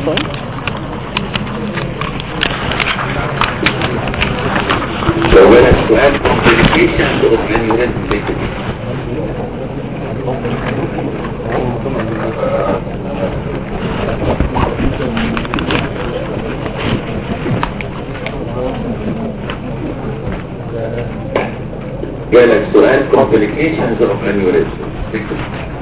جوالك سؤال complications of aneurysm related جالك سؤال complications of aneurysm تكتب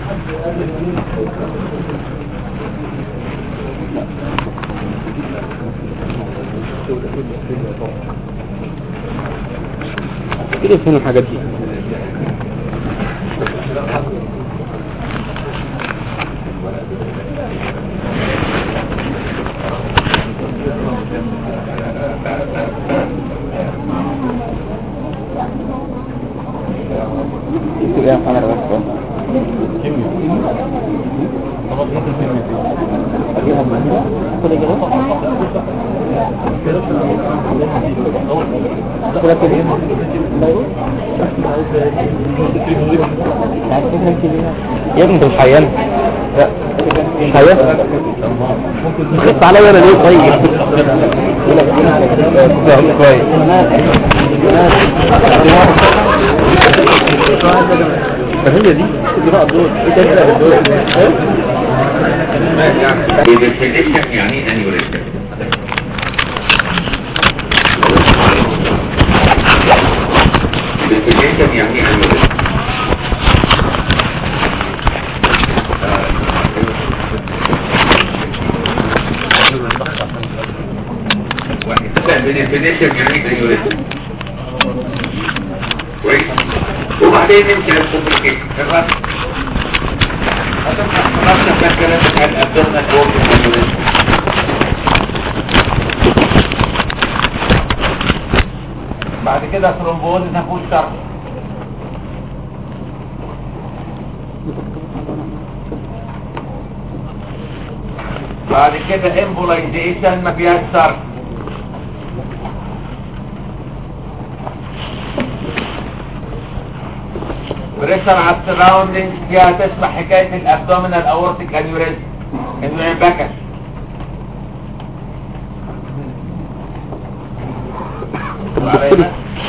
كده فين الحاجات دي كده محمد بس كده كده يا ابني انت مش حيان لا مش حيان خفت عليا انا ليه طيب فاهم كويس فهي دي دي بقى الدور ايه تاني بقى الدور definition يعني ايه aneurysm definition يعني ايه aneurysm definition يعني ايه aneurysm كويس وبعدين نمشي للكومبليكيشن تمام هتبقى خلاص فاكرة عن الابدومينال وورك بعد كده ثرومبوز نفوس شرط بعد كده امبولايزيشن ما فيهاش صرف بريشر على السراوندنج فيها تسمع حكاية الابدومينال اورتيك انيوريزم انه ينبكش وعلينا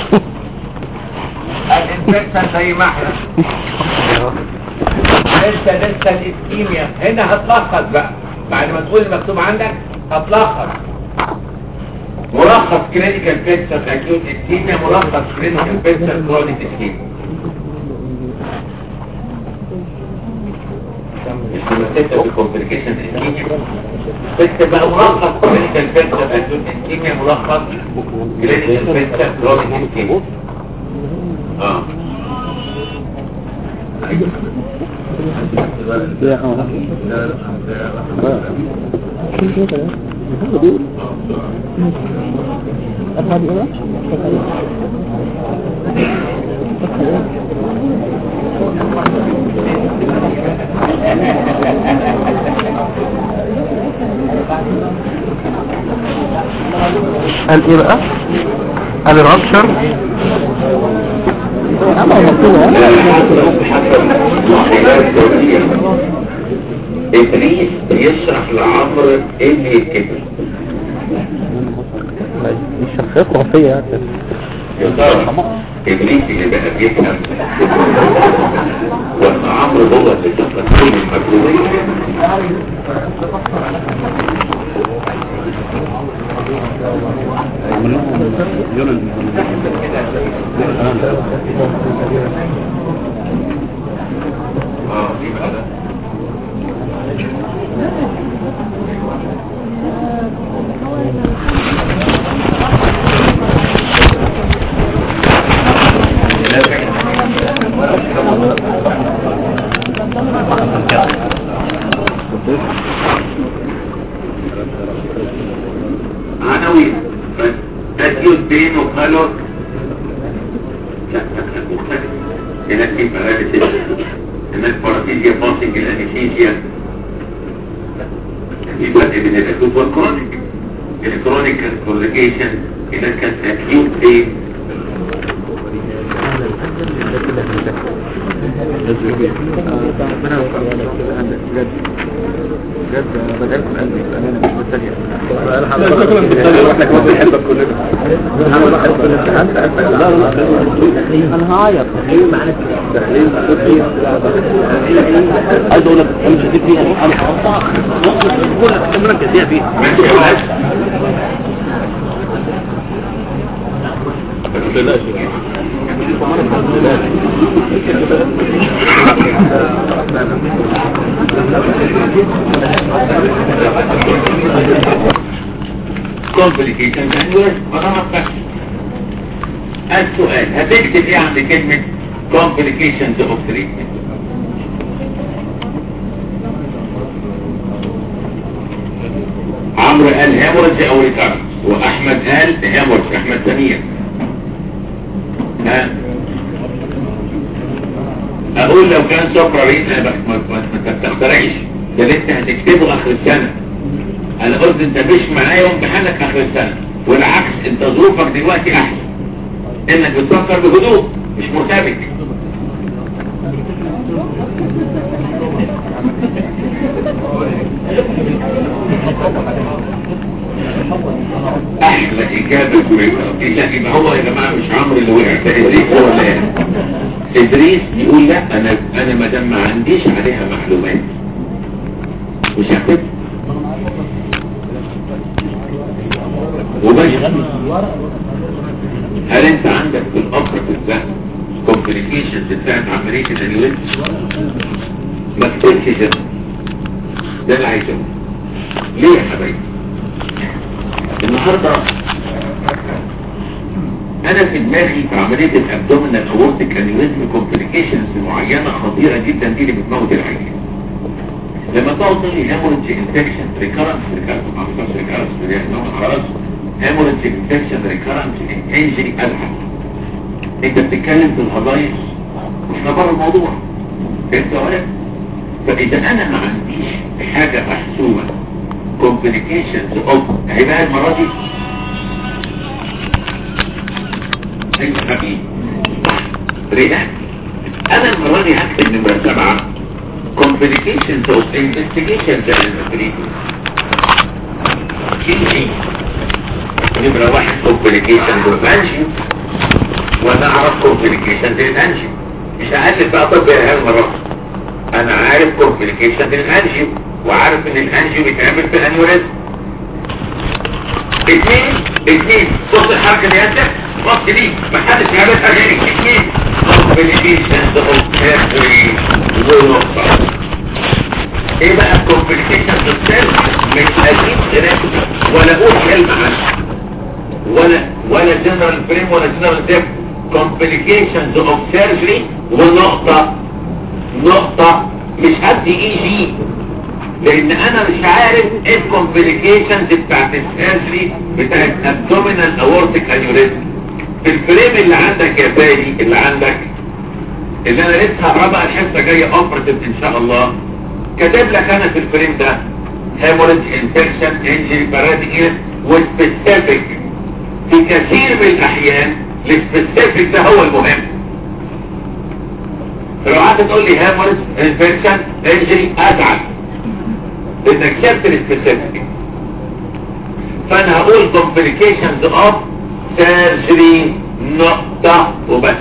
الانفكشن زي ما احنا لسه لسه الاسكيميا هنا هتلخص بقى بعد ما تقول المكتوب عندك هتلخص ملخص كلينيكال بيكتشر اكيوت اسكيميا ملخص كلينيكال بيكتشر كرونيك اسكيميا الكومنتات بالكومبليكيشن اسكيميا بس بقى ملخص كلينيكال بيكتشر اكيوت اسكيميا ملخص كلينيكال بيكتشر كرونيك اسكيميا اه قال ايه بقى قال الرابشر ابليس يشرح لعمرو ايه اللي يتكتب مش شخصية خرافية يعني يا ترى ابليس اللي بقى بيفهم ولا عمرو هو اللي شرح كل المجهولية اه يبقى ده عناوين تديوت بين وقالوا لا مختلف هناك في باراليسيس هناك بارافيزيا باسنج الانستيزيا في فرق بين الاكوت والكرونيك الكرونيك كونجيشن هناك كانت اكيوت بين ربنا يوفقك بجد بجد بدأت قلبي بأمانة مش بس شكرا بالتالي احنا كمان بنحبك كلنا محمد واحد في الامتحان لا لا انا هعيط داخلين عايز اقول لك انا مش هسيب فيها انا هقطع كل كل مركز فيها فيها ماشي يا ولاد ما تقلقش complications and words ما بس السؤال هتكتب ايه عند كلمة complications of treatment عمرو قال هامورج او ريكارد واحمد قال هامورج احمد سمير ها اقول لو كان سكر ريت انا بقى ما ما- ما تخترعش ده اللي انت هتكتبه اخر السنه انا قلت انت مش معايا وامتحانك اخر السنه والعكس انت ظروفك دلوقتي احسن انك بتفكر بهدوء مش مرتبك احلى اجابه كويسه لا يبقى هو يا جماعه مش عمرو اللي وقع ده ادريس هو اللي قال. ادريس يقول لا انا انا ما دام ما عنديش عليها معلومات مش هكتب وماشي هل انت عندك في القبر في الذهن كومبليكيشنز بتاعت عمليه الانيوريزم ما تقولش كده ده اللي عايزه ليه يا حبايبي النهارده انا في دماغي في عمليه الابدومينال اورتيك انيوريزم كومبليكيشنز معينه خطيره جدا دي اللي بتموت العيان لما تقعد تقول لي هيموريدج انفكشن ريكارنس ريكارنس ما حصلش ريكارنس خلاص هيموريدج انفكشن ريكارنس انجري ازعل انت بتتكلم في الهضايج واحنا بره الموضوع انت واقف فاذا انا ما عنديش حاجه محسومه كومبليكيشنز اوف هيبقى المره دي انت حبيبي ريلاكس انا المره دي هكتب نمره سبعه complications of investigations and treatment كيف نمرة واحد complications of angio وانا اعرف complications in angio مش هقلب بقى طب يا هالمرة انا عارف complications in angio وعارف ان الانجيو بيتعمل في الانيوريزم اثنين اثنين بص الحركة دي انت بص دي محدش يعملها غيرك اثنين complications of surgery ونقطة ايه بقى complications of surgery مش اجيب غيرك ولا اقول كلمة عنها ولا ولا general frame ولا general depth complications of surgery ونقطة نقطة مش هدي اي جي لان انا مش عارف ايه الكومبليكيشنز بتاعت السيرجري بتاعت abdominal aortic aneurysm في الفريم اللي عندك يا فادي اللي عندك اللي انا لسه هقربها الحصه جايه اوبرتيف ان شاء الله كاتب لك انا في الفريم ده hemorrhage infection injury paradigm وسبيسيفيك في كثير من الاحيان السبيسيفيك ده هو المهم لو قعدت تقول لي hemorrhage infection injury ازعل لانك شفت السبيسيفيك فانا هقول complications of surgery نقطة وبس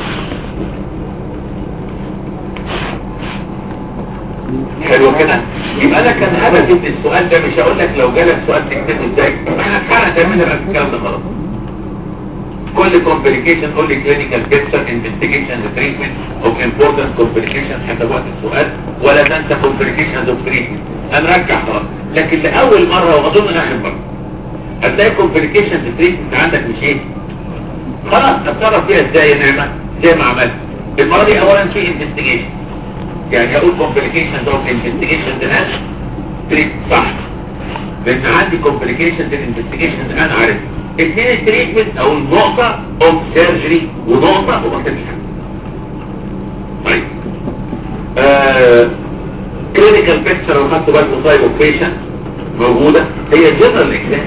حلو كده يبقى انا كان هدفي من السؤال ده مش هقول لك لو جالك سؤال تكتبه ازاي احنا اتحرق تعملنا بقى في الكلام ده خلاص كل complication قول لي clinical picture investigation treatment of important complications حسب وقت السؤال ولا تنسى complications of treatment هنرجع خلاص لكن لأول مرة وأظن آخر مرة هتلاقي complications of treatment عندك مش ايه خلاص اتصرف فيها ازاي يا نعمة زي ما عملت المرة دي اولا في investigation يعني هقول complications of investigation ده تريت صح لان عندي complications in investigation انا عارف اثنين التريتمنت او النقطة of surgery ونقطة ومكتبها طيب آه clinical picture لو خدت بالك مصايب اوبريشن موجودة هي general exam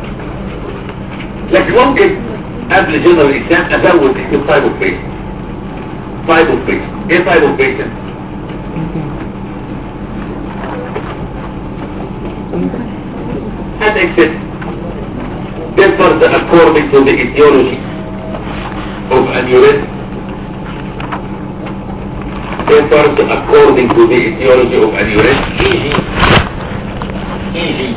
لكن ممكن قبل general exam ازود اكتب type of patient type of patient ايه type of patient هذا اكتب differs according to the etiology of aneurysm differs according to the etiology of aneurysm easy easy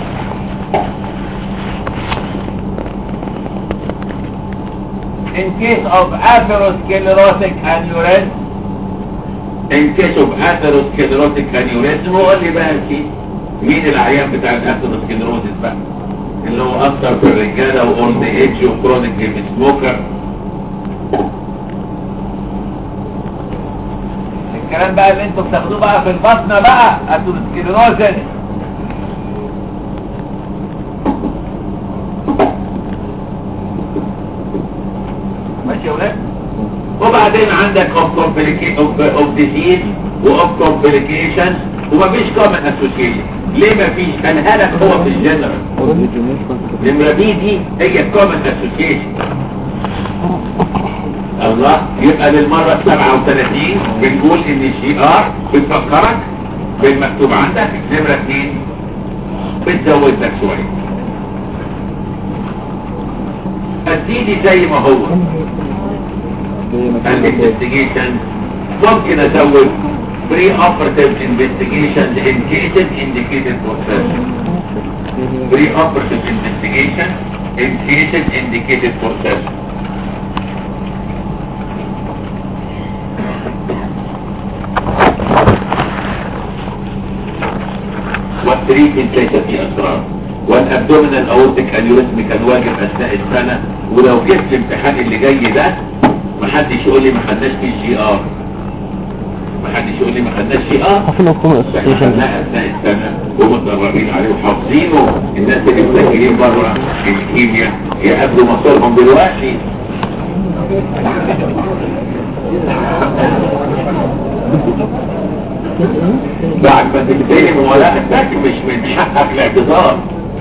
In case of atherosclerotic aneurysm, in case of atherosclerotic aneurysm وقال لي بقى كي مين العيان بتاع الاثيروسكليروزيس بقى اللي هو اكتر في الرجاله واولد ايدج وكرونيك هيفي سموكر الكلام بقى اللي انتوا بتاخدوه بقى في البطنة بقى atherosclerosis ماشي يا ولاد وبعدين عندك of complication of, of disease و of complications ومفيش common association ليه مفيش قالها لك هو في الجنرال نمرة بي دي هي common association الله يبقى للمرة السبعة وثلاثين بنقول ان الجي ار بتفكرك بالمكتوب عندك نمرة اتنين بتزود لك شوية اديني زي ما هو الانفستيجيشن ممكن ازود بري اوبرتيف انفستيجيشن in cases indicated for surgery بري اوبرتيف انفستيجيشن in cases indicated for surgery والتريتمنت ليس فيه اسرار والابدومينال اورتيك انيوريزم كان واجب اثناء السنه ولو جبت الامتحان اللي جاي ده محدش يقول لي ما خدناش فيه جي ار محدش يقول لي ما خدناش جي ار عارفين مفهوم احنا الاسوسيشن خدناه اثناء السنه ومتدربين عليه وحافظينه الناس اللي مسجلين بره الكيمياء يقابلوا مصيرهم دلوقتي بعد ما تستلم ورقتك مش من حقك الاعتذار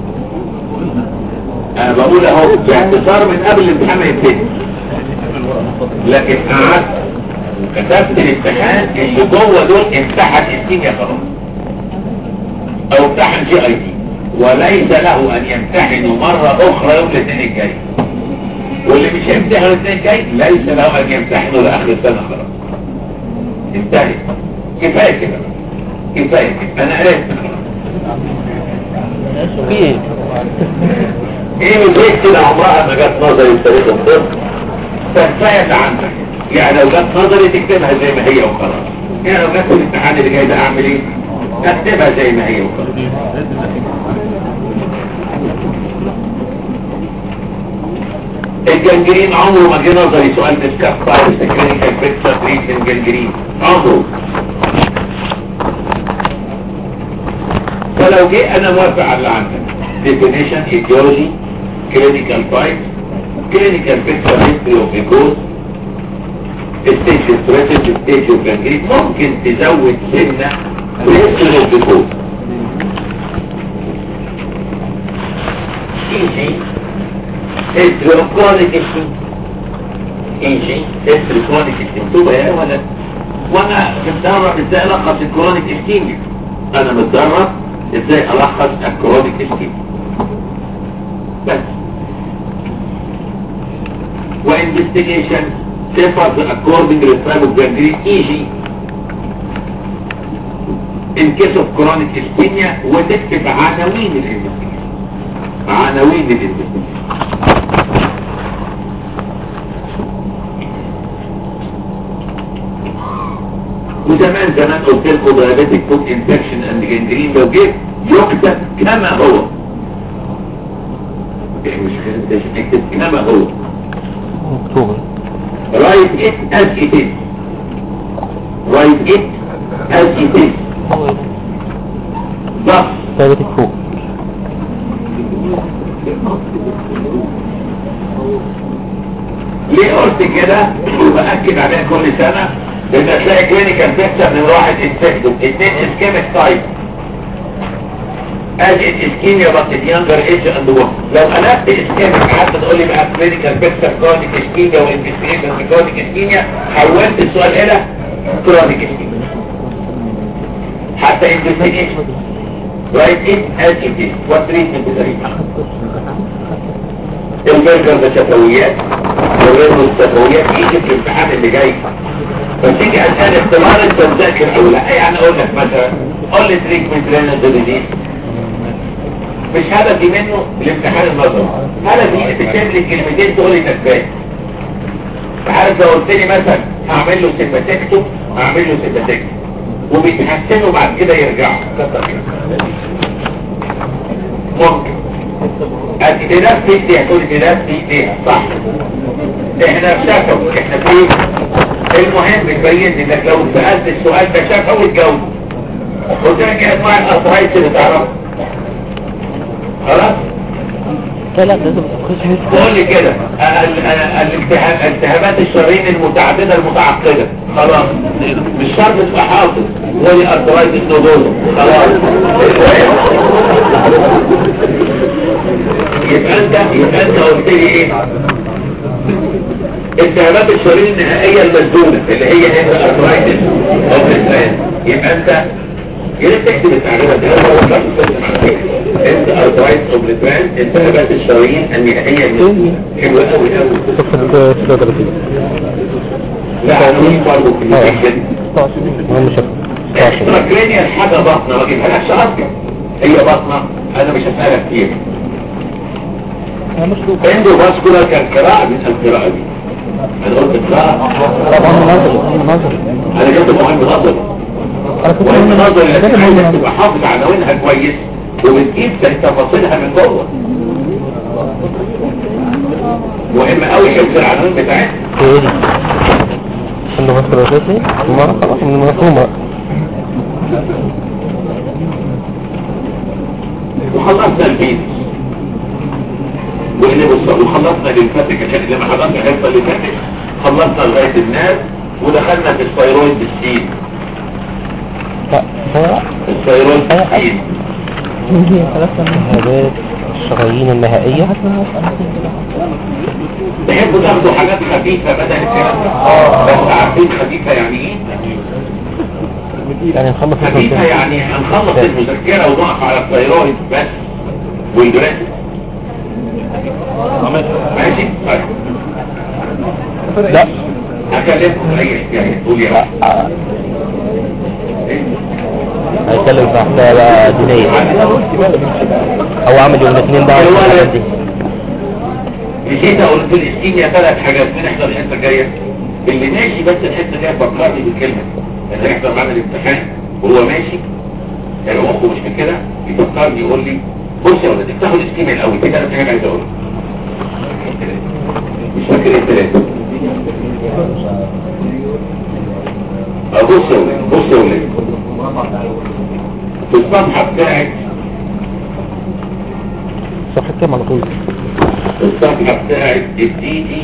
انا بقول اهو باعتذار من قبل الامتحان ما يبتدي لكن قعدت وكتبت الامتحان اللي جوه دول امتحن الكيمياء خلاص او امتحن جي اي تي وليس له ان يمتحن مرة اخرى يوم الاثنين الجاي واللي مش هيمتحن الاثنين الجاي ليس له ان يمتحنه لاخر السنة خلاص انتهت كفاية كده كفاية كده انا قريت في ايه ايه البيت كده عمرها ما جت نظري بطريقة الطب فكفاية اللي عندك يعني لو جت نظري تكتبها زي ما هي وخلاص يعني لو جت في الامتحان اللي جاي ده اعمل ايه اكتبها زي ما هي وخلاص الجنجرين عمره ما جه نظري سؤال ديسكاس بايرس كلينيكال بيكتشر تريتمنت جنجرين عمره فلو جه انا موافق على اللي عندك definition etiology clinical type clinical picture history of the cause stage of threatened stage of gangrene ممكن تزود سنة في history of the cause easy history of chronic ischemia easy history of chronic ischemia تبقى يا ولد وانا متدرب ازاي الخص الكرونيك ischemia انا متدرب ازاي الخص الكرونيك ischemia بس وانفستيجيشن differs according to the type of gangrene easy in case of chronic ischemia وتكتب عناوين الانفستيجيشن عناوين الانفستيجيشن وزمان زمان قلت لكم diabetic foot infection and gangrene لو جه يكتب كما هو يعني مش presentation اكتب كما هو اكتوبر write it as it is write it as it is بس ثابت فوق ليه قلت كده وبأكد عليها كل سنة لان هتلاقي كلينيكال بيكتشر من واحد انفكتد اتنين اسكيميك تايب as it ischemia but at younger age and work لو قلبت اسكيميك قعدت تقول لي بقى كلينيكال بيكتشر كرونيك اسكيميا وانفستيجيشن في كرونيك اسكيميا حولت السؤال الى كرونيك اسكيميا حتى انفستيجيشن write it as it is what treatment is it البرجر ده شفويات والرينو الشفويات يجي في الامتحان اللي جاي فتيجي عشان اختبار انت مذاكر او لا يعني اقول لك مثلا قول لي تريتمنت رينال ديزيز مش هدفي منه الامتحان النظري هدفي تكتب لي كلمتين تقول لي تكفايه عارف لو قلت لي مثلا هعمل له سيماتكتو هعمل له سيماتكتو وبيتحسنوا بعد كده يرجعوا كتر خيرك. ممكن التداف في ايديها تقول التداف في ايديها صح احنا في شفوي احنا في المهم تبين انك لو سألت السؤال ده شفوي تجاوب قلت لك ايه انواع الارثرايتس اللي تعرفها خلاص لا لا لازم تخش قول لي كده ال- ال- الالتهاب- الالتهابات الشرايين المتعدده المتعقده خلاص مش شرط تبقى حاضر زي ارثرايتس نودوز خلاص يبقى انت يبقى انت قلت لي ايه التهابات الشرايين النهائيه المسدوده اللي هي هنا ارثرايتس او الاسلام يبقى انت يا ريت تكتب التعليمات دي انا بقول لك تسمع كده. انت ارثرايتس اوبليتران التهابات الشرايين النهائيه المسدوده حلوه قوي قوي صفحة 36 لا انا مش برضه في اه الجد 16 مهم شكل 16 اكستراكرينيال حاجه بطنه ما اجيبهالكش اصلا هي بطنه انا مش هسألها كتير اندو فاسكولار كان قراءة من القراءة دي انا قلت قراءة طبعا مناظر مناظر انا جبت مهم نظري انا كنت مهم نظري أنا كنت لكن عايزك مناظر. تبقى حافظ عناوينها كويس وبتجيب تفاصيلها من جوه مهم قوي حفظ العناوين بتاعتها ايه دي انه مصر اساسي ما خلاص من المفهومة وخلصنا الفيديو واللي بص وخلصنا للفتك عشان اللي ما حضرش الحصه اللي فاتت خلصنا لغايه الناس ودخلنا في الثيرويد بالسين لا هو الثيرويد بالسين التهابات الشرايين النهائية تحبوا تاخدوا حاجات خفيفه بدل الكلام ده بس عارفين خفيفه يعني ايه يعني نخلص خفيفه يعني هنخلص المذكره ونقف على الثيرويد بس والبريد ماشي طيب لا هكلمكم في اي حكايه قول يا واحد. هيتكلم في حكاية بقى دينية او عامل يوم الاثنين بقى الولد. والحاجات دي نسيت اقول في الاستيميا ثلاث حاجات بنحضر الحته الجايه اللي ماشي بس الحته الجايه فكرني بالكلمه اللي يحضر معانا الامتحان وهو ماشي يعني مخه مش من كده يفكرني يقول لي بص يا ولد افتحوا الاستيميا الاول كده انا في حاجه عايز اقولها مش فاكر ايه الثلاثه اه بص يا ولد بص يا ولد في الصفحه بتاعت صفحة كام على طول الصفحة بتاعت الديدي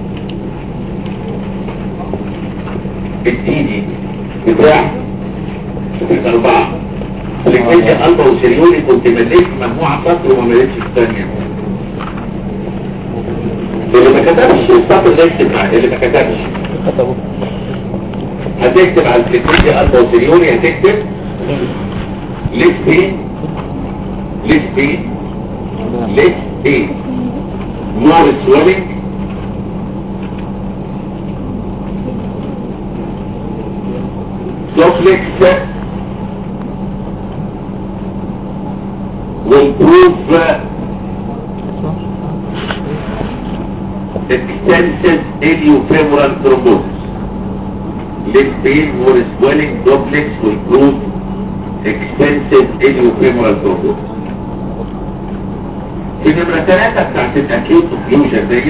الديدي بتاع صفحة أربعة لكنت قلبه وسريوني كنت مليت مجموعة سطر وما مليتش الثانية اللي ما كتبش السطر ده يكتب معاه اللي ما كتبش كتبوا هتكتب على الكتاب قلبه وسريوني هتكتب ليس بين ليس بين ليس بين more swelling complex will prove uh, extensive iliofemoral thrombosis. Leg pain, more swelling, complex will prove extensive iliofemoral thrombosis. في نمرة ثلاثة بتاعت الأكيوت اوكلوجن دي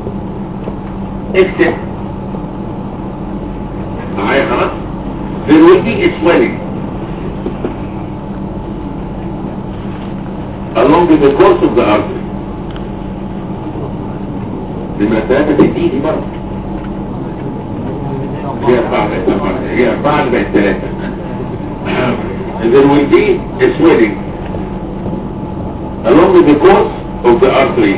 اكتب معايا خلاص there will be a swelling along the course of the artery نمرة ثلاثة تديني برضه هي أربعة بقت أربعة هي أربعة اللي بقت ثلاثة there will be a swelling along the course of the artery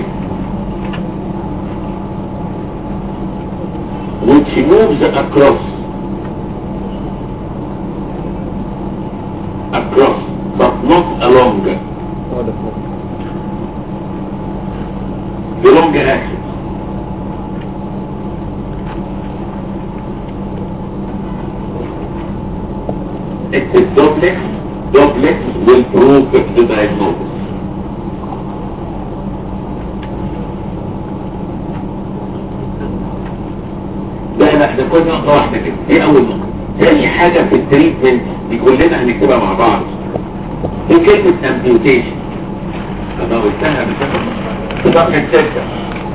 which moves across across but not along بلونج اكشن اكتب دوبلكس دوبلكس والبروف في diagnosis لا لا ده كل نقطة واحدة كده دي أول نقطة تاني حاجة في التريتمنت دي كلنا هنكتبها مع بعض دي كلمة امبيوتيشن أنا قلتها بسبب في صفحة ستة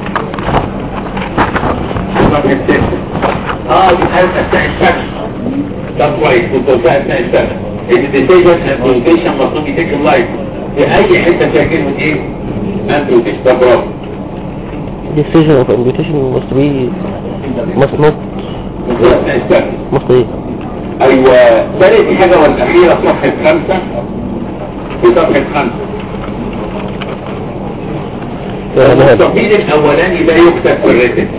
في صفحة ستة اه دي حالة أثناء الشكل طب كويس كنت قلتها أثناء الشكل الديسيجن امبيوتيشن مطلوب يتكلم لايف في أي حتة فيها كلمة إيه؟ امبيوتيشن طب برافو decision of amputation must be must not أثناء الشكل must be ايوه ثالث حاجة والاخيرة صفحة خمسة في صفحة خمسة المستفيد الاولاني لا يكتب في الريتم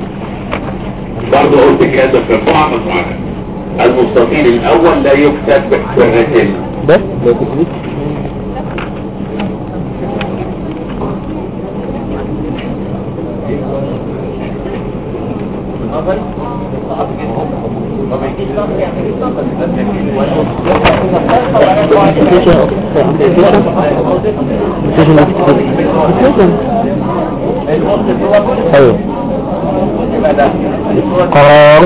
برضه قلت كده في الرفوع مصعدة المستفيد الاول لا يكتب في الريتم بس decision of amputation decision of decision ايوه قرار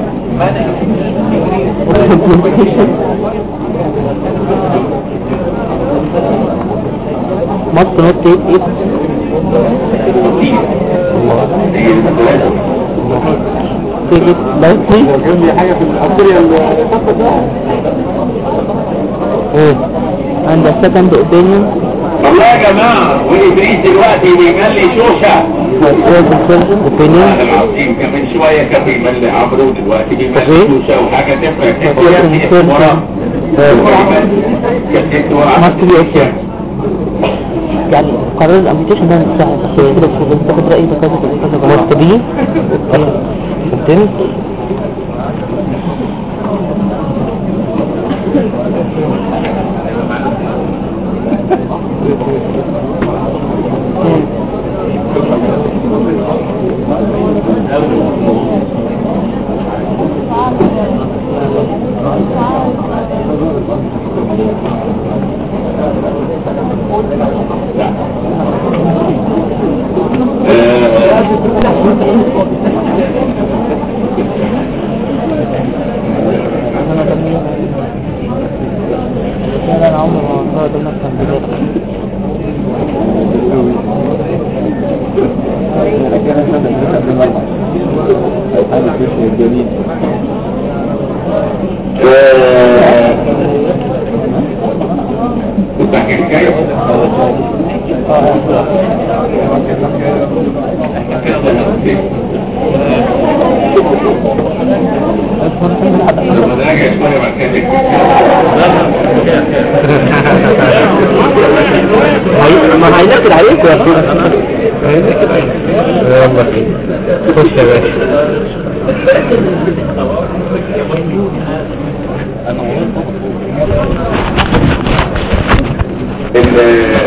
must not take it take it lightly oh. and the second opinion والله يا جماعة وإدريس دلوقتي بيملي شوشة second opinion أنا العظيم كان من شوية كان بيملي عمرو دلوقتي بيملي أوكي. شوشة وحاجة تفرق تفرق يا ابني اسم وراه كتبت وراه must be okay يعني قرار الامبيتيشن ده صح بس كده بتاخد رأي ده كذا كذا كذا must be فهمت انا عمري ما ده نفس كنت احكي حكاية لما نراجع شوية بعد كده هي- ما هينكد عليك يا اخي هينكد عليك يلا خش يا باشا ال-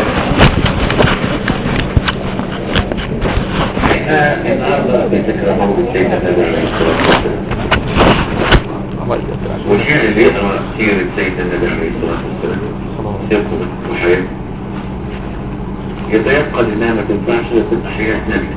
احنا النهارده بنذكر موت سيدنا النبي عليه الصلاه والسلام والحين اللي يقرا سيره سيدنا النبي عليه الصلاه والسلام سيرته وحياته يتيقن انها ما تنفعش إلا تبقى حياه نبي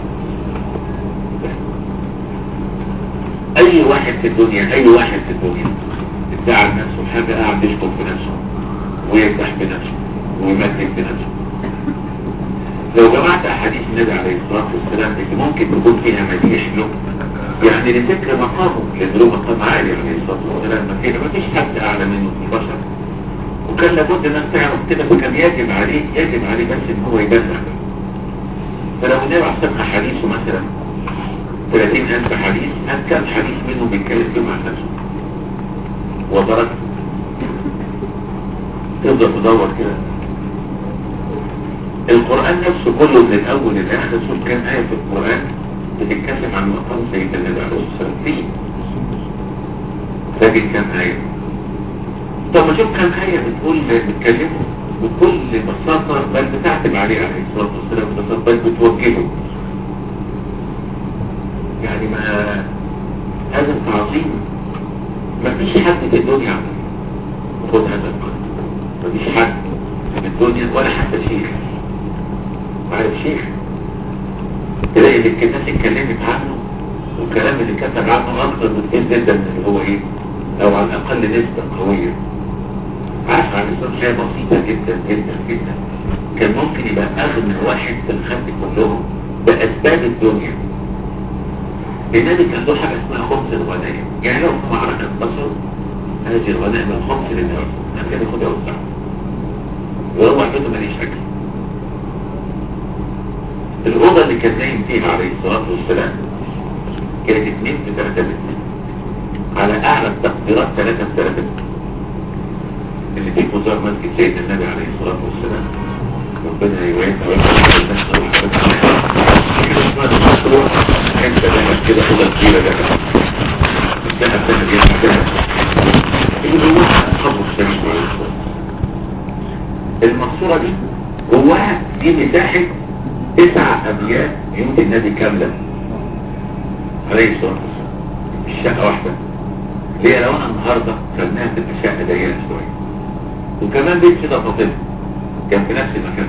اي واحد في الدنيا اي واحد في الدنيا ادعى نفسه حاجه قاعد يشكر في نفسه ويفتح بنفسه ويمكن بنفسه لو جمعت احاديث النبي عليه الصلاه والسلام اللي ممكن تكون فيها مديح له يعني لذكر مقامه لان له مقام عالي عليه الصلاه والسلام ما فيش ما فيش حد اعلى منه في البشر وكان لابد الناس تعرف كده فكان يجب عليه يجب عليه بس ان هو يبلغ فلو النبي عليه الصلاه والسلام حديثه مثلا 30000 حديث هل كان حديث منهم بيتكلم فيه مع نفسه وتركته تفضل تدور كده القرآن نفسه كله من الأول للآخر شوف كام آية في القرآن بتتكلم عن مقام سيدنا النبي عليه الصلاة والسلام فيه لكن كام آية طب ما شوف كام آية بتقول بتكلمه بكل بساطة بل بتعتب عليه عليه الصلاة والسلام ببساطة بل بتوجهه يعني ما هذا التعظيم ما فيش حد في الدنيا عمل خد هذا القدر ما فيش حد في الدنيا ولا حتى شيخ عارف شيخ تلاقي اللي الناس اتكلمت عنه والكلام اللي كتب عنه اكثر بكتير جدا من اللي هو ايه او على الاقل نسبة قوية عارف عن الاسلام حاجة بسيطة جدا جدا جدا كان ممكن يبقى اغنى واحد في الخلق كلهم باسباب الدنيا النبي كان له حاجة اسمها خمس الغنائم يعني لو في معركة انتصر هذه الغنائم الخمس للناس أنا كان ياخدها وسع ولو وحده ماليش أكل الأوضة اللي كان نايم فيها عليه الصلاة والسلام كانت اتنين في ثلاثة متر على أعلى التقديرات ثلاثة في ثلاثة متر اللي فيه مزار مسجد سيد النبي عليه الصلاة والسلام ربنا يوعدنا ويوعدنا الناس كده اسمها المشروع حتة دايما كده أوضة كبيرة ده الذهب ده اللي الذهب اللي جواها أصحابه الشريف عليه الصلاة المقصورة دي جواها دي مساحة تسع أبيات بيوت النبي كاملة عليه الصلاة والسلام مش شقة واحدة ليه لو أنا النهاردة خلناها تبقى شقة ضيقة شوية وكمان بيت سيدة فاطمة كان في نفس المكان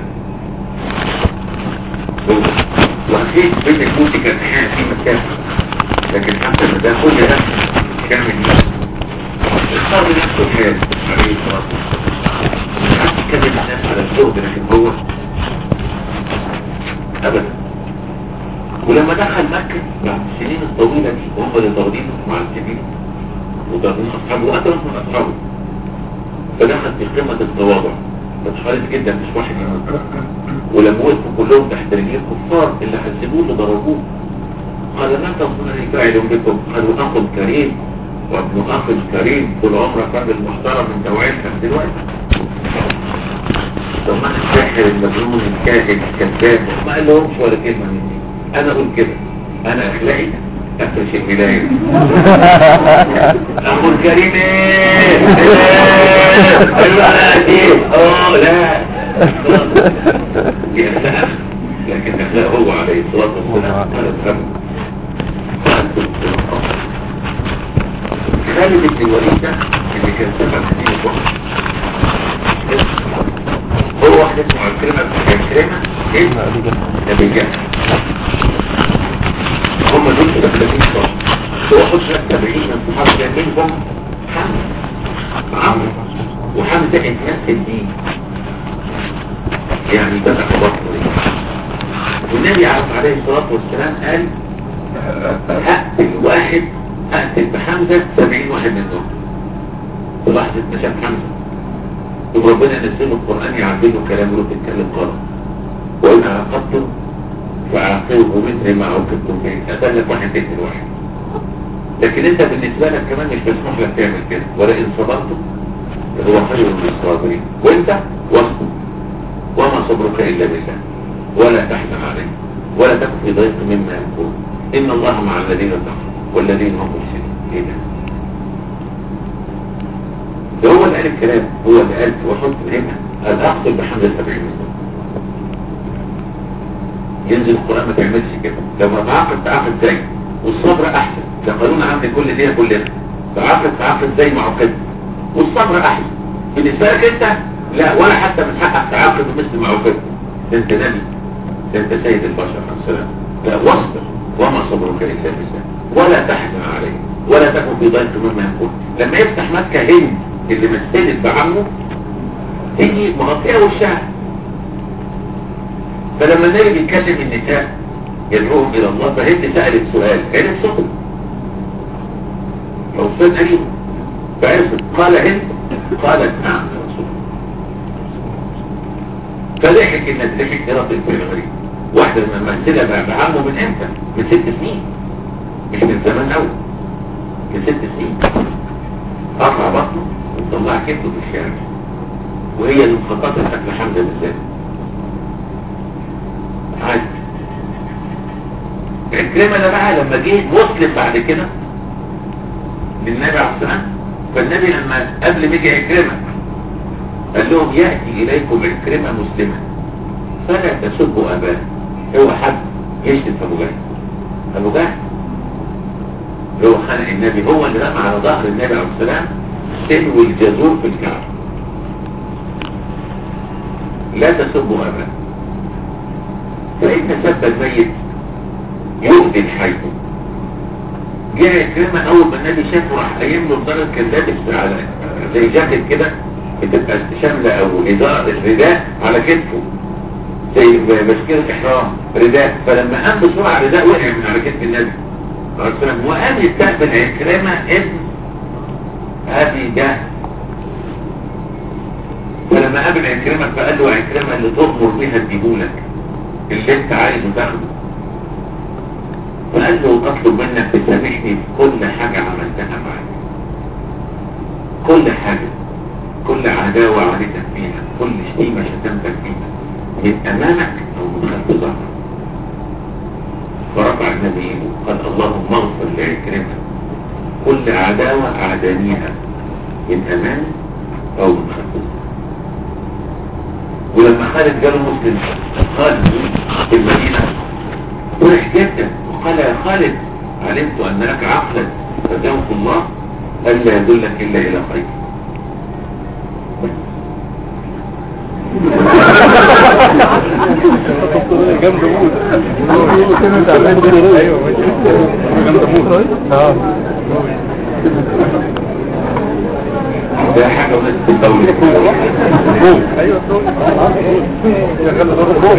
وأكيد بيت الكوتي كان أحيانا فيه مسافة لكن حتى إن ده كل ده كان من اختار لنفسه الحياة عليه الصلاة والسلام حتى كلم الناس على الزهد لكن هو أبدا ولما دخل مكة بعد السنين الطويلة دي وهم اللي ضاغطين مع السبيل وضاغطين أصحابه وقتلوا من أصحابه فدخل في قمة التواضع فتخالف جدا مش واحد يموت ولما وقفوا كلهم تحت رجلين كفار اللي حسبوه اللي ضربوه قال لا تظنني فاعل بكم قالوا أخ كريم وابن أخ كريم طول عمرك راجل محترم من توعيتك دلوقتي طب ما انا الساحر المجنون الكاهن الكذاب ما قال لهمش ولا كلمة مني انا اقول كده انا اخلاقي افرش الولاية اخو الكريم ايه ايه اه لا يا سلام لكن اخلاق هو عليه الصلاة والسلام قال افهم خالد بن الوليد ده اللي كان سبع سنين وقت هو واحد اسمه عكرمة عكرمة اسمه نبي جهل هم دول كده 30 صح هو خد شوية 70 من صحاب كان منهم حمد عمرو وحمزة اتنفس الدين يعني ده بطنه والنبي عليه الصلاة والسلام قال هقتل واحد هقتل بحمزة 70 واحد منهم في لحظة مشان حمزة وربنا نزله القرآن يعدله كلام له تتكلم غلط وإن عاقبتم فعاقبوا مثل ما عوقبتم به أدلك واحد تقتل واحد لكن انت بالنسبة لك كمان مش مسموح لك تعمل كده ولئن صبرتم هو خير للصابرين وانت واصبر وما صبرك إلا بالله ولا تحزن عليه ولا تكن في ضيق مما يقول إن الله مع الذين اتقوا والذين هم محسنون ايه ده ده هو اللي قال الكلام هو اللي قال وحط هنا قال اقتل بحمد السبعين منهم ينزل القرآن ما تعملش كده لما تعاقد تعاقد زي والصبر احسن ده قانون عام كل دي كلنا تعاقد تعاقد زي ما عقدت والصبر احسن بالنسبه لك انت لا ولا حتى من حقك تعاقد مثل ما عقدت ده انت نبي ده انت سيد البشر عليه السلام لا واصبر وما صبرك الا بالله ولا تحزن عليه ولا تكن في ضيق مما يقول لما يفتح مكة هند اللي مثلت بعمه تيجي مغطية وشها فلما النبي بيتكلم النساء يدعوهم الى الله فهند سألت سؤال عرف صوته لو صوت قريب فعرفت قال هند قالت نعم يا رسول فضحك الناس ضحك هرقل في الغريب واحدة ممثلة بعمه من امتى من ست سنين مش من زمان قوي من ست سنين قطع بطنه وطلع كبده في الشارع وهي اللي مخططة لأكل حمزة بالذات عادي عكرمة ده بقى لما جه مسلم بعد كده للنبي عليه السلام فالنبي لما قبل ما يجي عكرمة قال لهم يأتي إليكم عكرمة مسلمة فلا تسبوا أباه هو حد يشتم في أبو جهل أبو جهل هو خلق النبي هو اللي رمى على ظهر النبي عليه السلام سلو الجزور في الكعبة لا تسبوا أباه فإن سب الميت يؤذي الحي جاء عكرمة أول ما النبي شافه راح قايم له بدرجة كان لابس على زي جاكيت كده بتبقى شاملة أو إزار الرداء على كتفه زي مشكلة إحرام رداء فلما قام بسرعة الرداء وقع من على كتف النبي عليه السلام وقام يستقبل عكرمة ابن أبي جهل فلما قابل عكرمة فقال له عكرمة اللي تؤمر بها اديهولك اللي انت عايزه تاخده فقال له اطلب منك تسامحني في كل حاجة عملتها معاك كل حاجة كل عداوة عادتك فيها كل شتيمة شتمتك فيها من امامك او من خلف ظهرك فرفع النبي ايده قال اللهم اغفر لعكرمة كل عداوة اعدانيها من امامي او من خلف ظهرك ولما خالد جاله مسلم خالد في المدينة فرح جدا وقال يا خالد علمت أن لك عقلا فدعوت الله ألا يدلك إلا إلى خير جنب موت ايوه جنب موت اه ده حاجة وناس الدولة ايوه شغال ضرب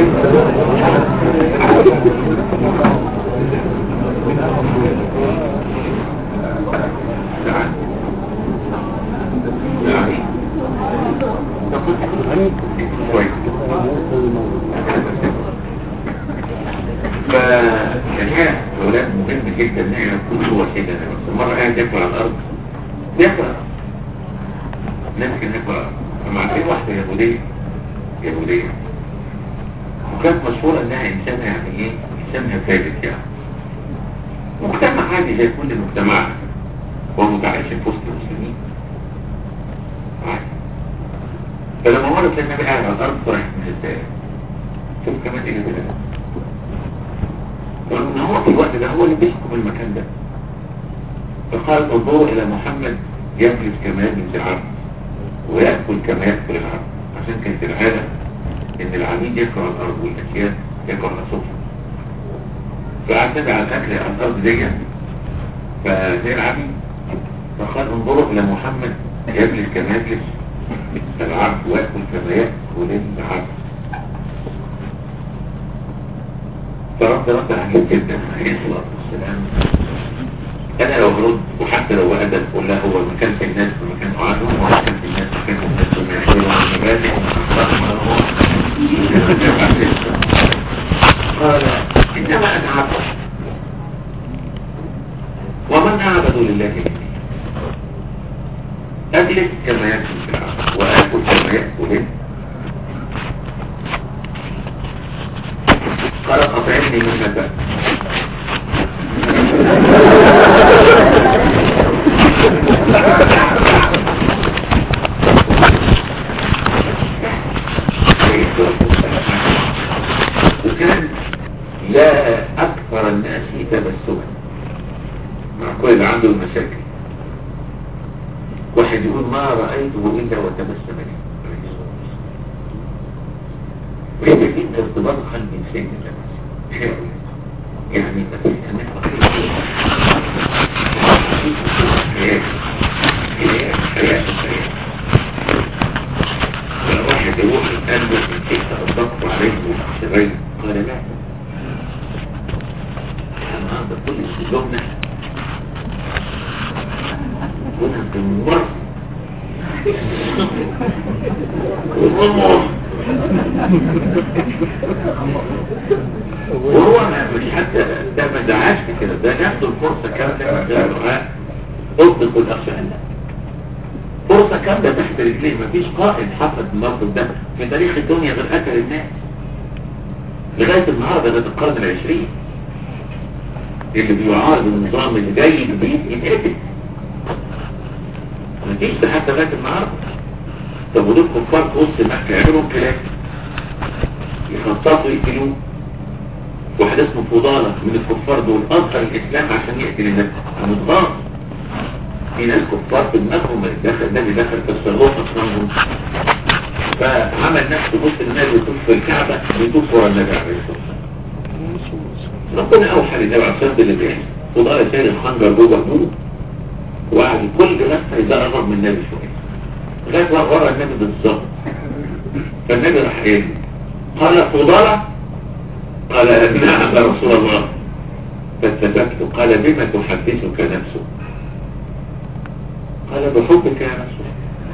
تعال يعني كويس فالحقيقة أولاد مهم جدا إن احنا نكون هو كده بس مرة قاعد ياكل على الأرض بياكل على الأرض ممكن ياكل على الأرض فمع في واحدة يهودية يهودية وكانت مشهورة إنها إنسانة يعني إيه إنسانها ثابت يعني مجتمع عادي زي كل المجتمعات ومتعايش في وسط المسلمين عادي فلما مرت النبي قاعد على الأرض طرحت من الزائر شوف كمان إيه اللي بلد وإن هو في الوقت ده هو اللي بيحكم المكان ده فقال انظروا إلى محمد يجلس كما يجلس العبد ويأكل كما يأكل العبد عشان كانت العادة إن العبيد يأكل على الأرض والأشياء يأكل على السفرة فاعتدى على الأكل على الأرض دي فزي العبيد فقال انظروا إلى محمد يجلس كما يجلس العبد ويأكل كما يأكل العبد فرد رد عجيب جدا عليه الصلاة والسلام أنا لو هرد وحتى لو أدب أقول له هو المكان في الناس في مكان أعادهم ومكان في الناس مكان الناس وما يحضروا المبادئ قال إنما أنا عبد ومن أعبد لله أجلس كما يأكل في العبد وآكل كما يأكل قال أطعمني من نبات وكان لا أكثر الناس تبسما مع كل اللي عنده المشاكل واحد يقول ما رأيته إلا وتبسم لي وهي دي ارتباط قلب سيد الله يعني ما فيش كمان حياة حياة حياة حياة واحد يروح القلب يمسك الضغط عليه وشغال قال لا النهارده كل يومنا كنا بنمر وهو ما مش حتى ده ما دعاش كده ده نفسه الفرصة كاملة من غير دعاء اصدق الاخشى فرصة كاملة تحت رجليه مفيش قائد حصل الموقف ده في تاريخ الدنيا غير قتل الناس لغاية النهاردة ده القرن العشرين اللي بيعارض النظام اللي جاي جديد يتقتل مفيش ده حتى لغاية النهاردة طب ودول كفار في وسط مكة يعملوا كلام يخططوا يقتلوه واحد اسمه فضالة من الكفار دول أنكر الإسلام عشان يقتل النبي متغاظ في ناس كفار في دماغهم دخل النبي دخل كسروه أصنامهم فعمل نفسه بص النبي يطوف في الكعبة يطوف ورا النبي عليه الصلاة والسلام ربنا أوحى للنبي عليه الصلاة والسلام اللي بيحصل فضالة شايل الخنجر جوه هدومه وقعد كل لفة يقرب من النبي شوية لغاية ورا النبي بالظبط فالنبي راح ايه قال فضالة قال نعم يا رسول الله فالتفت قال بما تحدثك نفسك قال بحبك يا رسول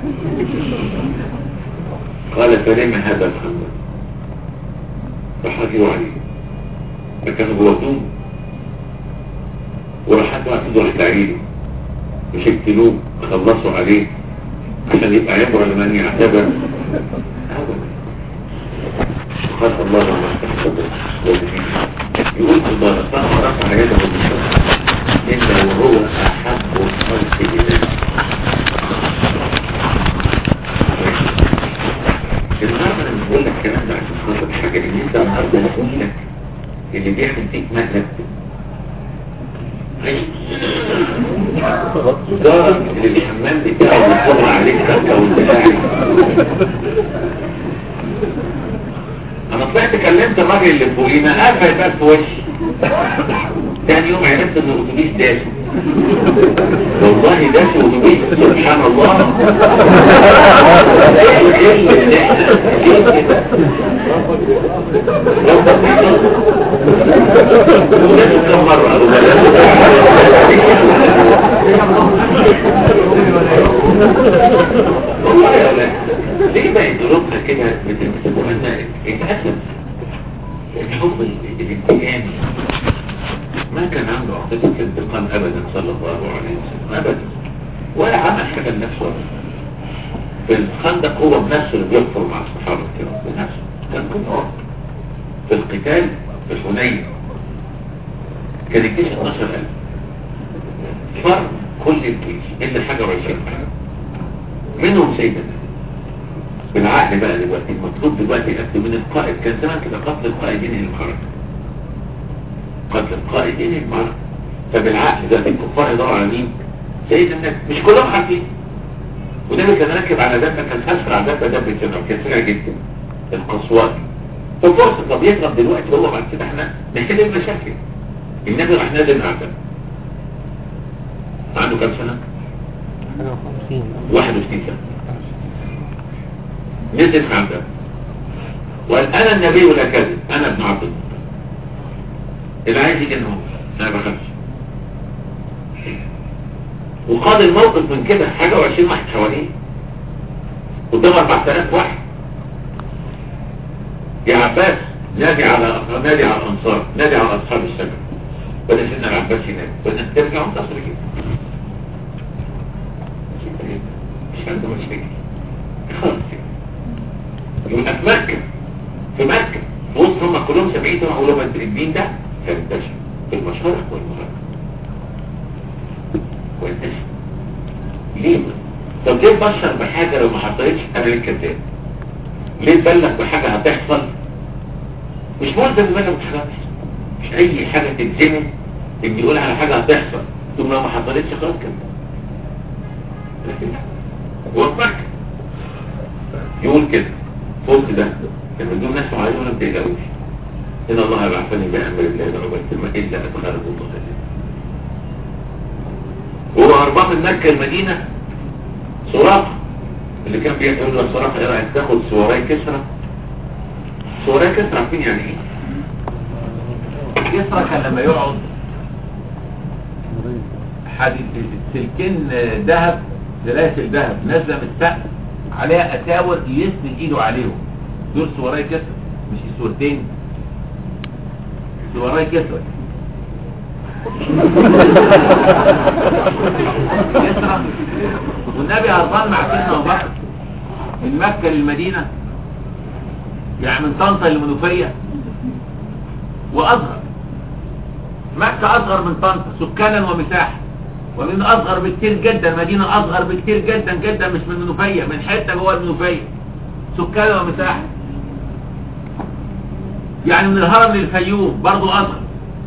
قال فلما هذا الخمر فحكوا عليه فكانوا جواتون وراحت واحد راح تعيده مش يقتلوه خلصوا عليه عشان يبقى عبرة لمن يعتبر خاص الله لما تحسب يقول الله صلى رفع يده بالصلاة إنه هو أحب الخلق إليه النهارده انا بقول لك الكلام ده عشان خاطر حاجه ان انت النهارده هقول لك اللي بيعمل فيك مقلب جارك اللي الحمام بتاعه بيطلع عليك فكه والبتاعي انا طلعت كلمت الراجل اللي فوقينا قفل بقى في وشي تاني يوم عرفت ان الاتوبيس داش والله داش الاتوبيس سبحان الله ايه اللي ايه كده لو بسيطة وداش كم مرة والله يا ولاد ليه بقى ظروفنا كده بتبقى لنا اتأسف الحب الانتقامي ما كان عنده عقيدة الانتقام ابدا صلى الله عليه وسلم ابدا ولا عمل حاجة لنفسه ابدا في الخندق هو بنفسه اللي بيكفر مع الصحابة الكرام بنفسه كان كفار في القتال في حنين كان الجيش 12000 فرق كل الجيش الا حاجة وعشرين منهم سيدنا بالعقل بقى دلوقتي المطلوب دلوقتي قتل من القائد كان زمان كده قتل القائد ينهي المعركة قتل القائد ينهي المعركة فبالعقل دلوقتي الكفار يدوروا على مين؟ سيد النبي مش كلهم عارفين وده كان راكب على دابة كان اسرع دابة دابة سنة كان سريع جدا القصوات ففرصة طب يهرب دلوقتي هو بعد كده احنا نحل المشاكل النبي راح نازل من عدم عنده كام سنة؟ 61 سنة نزل في عبده وقال انا النبي ولا كذب انا ابن عبد الله اللي عايز يجي هو انا بخافش وقاد الموقف من كده حاجة وعشرين واحد حواليه قدام 4000 واحد يا عباس نادي على نادي على الانصار نادي على اصحاب الشجر بدأ سيدنا العباس ينادي بدأ ترجع وتصل كده مش عنده مشاكل خالص يبقى في مكة في مكة في وسط هم كلهم سبعين سنة أولو الدين ده فانتشر في المشارق والمغرب وانتشر ليه طب ليه تبشر بحاجة لو ما حصلتش قبل الكذاب ليه تبلغ بحاجة هتحصل مش ملزم بمجرد حاجة هتحصل مش أي حاجة تلزمه إن يقول على حاجة هتحصل ثم لو ما حصلتش خلاص كده لكن لا هو في مكة يقول كده فوق ده لما يجوا ناس معينة ما بتقلقوش إن الله يبعثني بأمر الله لعبت إلا أدخله الله وهو هربان من مكة المدينة سراقة اللي كان بيقول له سراقة ايه رأيك تاخد سوراي كسرى سوراي كسرى عارفين يعني ايه كسرى كان لما يقعد حديد سلكين ذهب سلاسل ذهب نازله من السقف عليها اساور يسند ايده عليهم دول سوراي كسرى مش السورتين سوراي كسرى كسرى والنبي هربان مع سيدنا ابو بكر من مكه للمدينه يعني من طنطا للمنوفيه واصغر مكه اصغر من طنطا سكانا ومساحه ومن اصغر بكتير جدا مدينة اصغر بكتير جدا جدا مش من المنوفية من حتة جوه المنوفية سكان ومساحة يعني من الهرم للفيوم برضو اصغر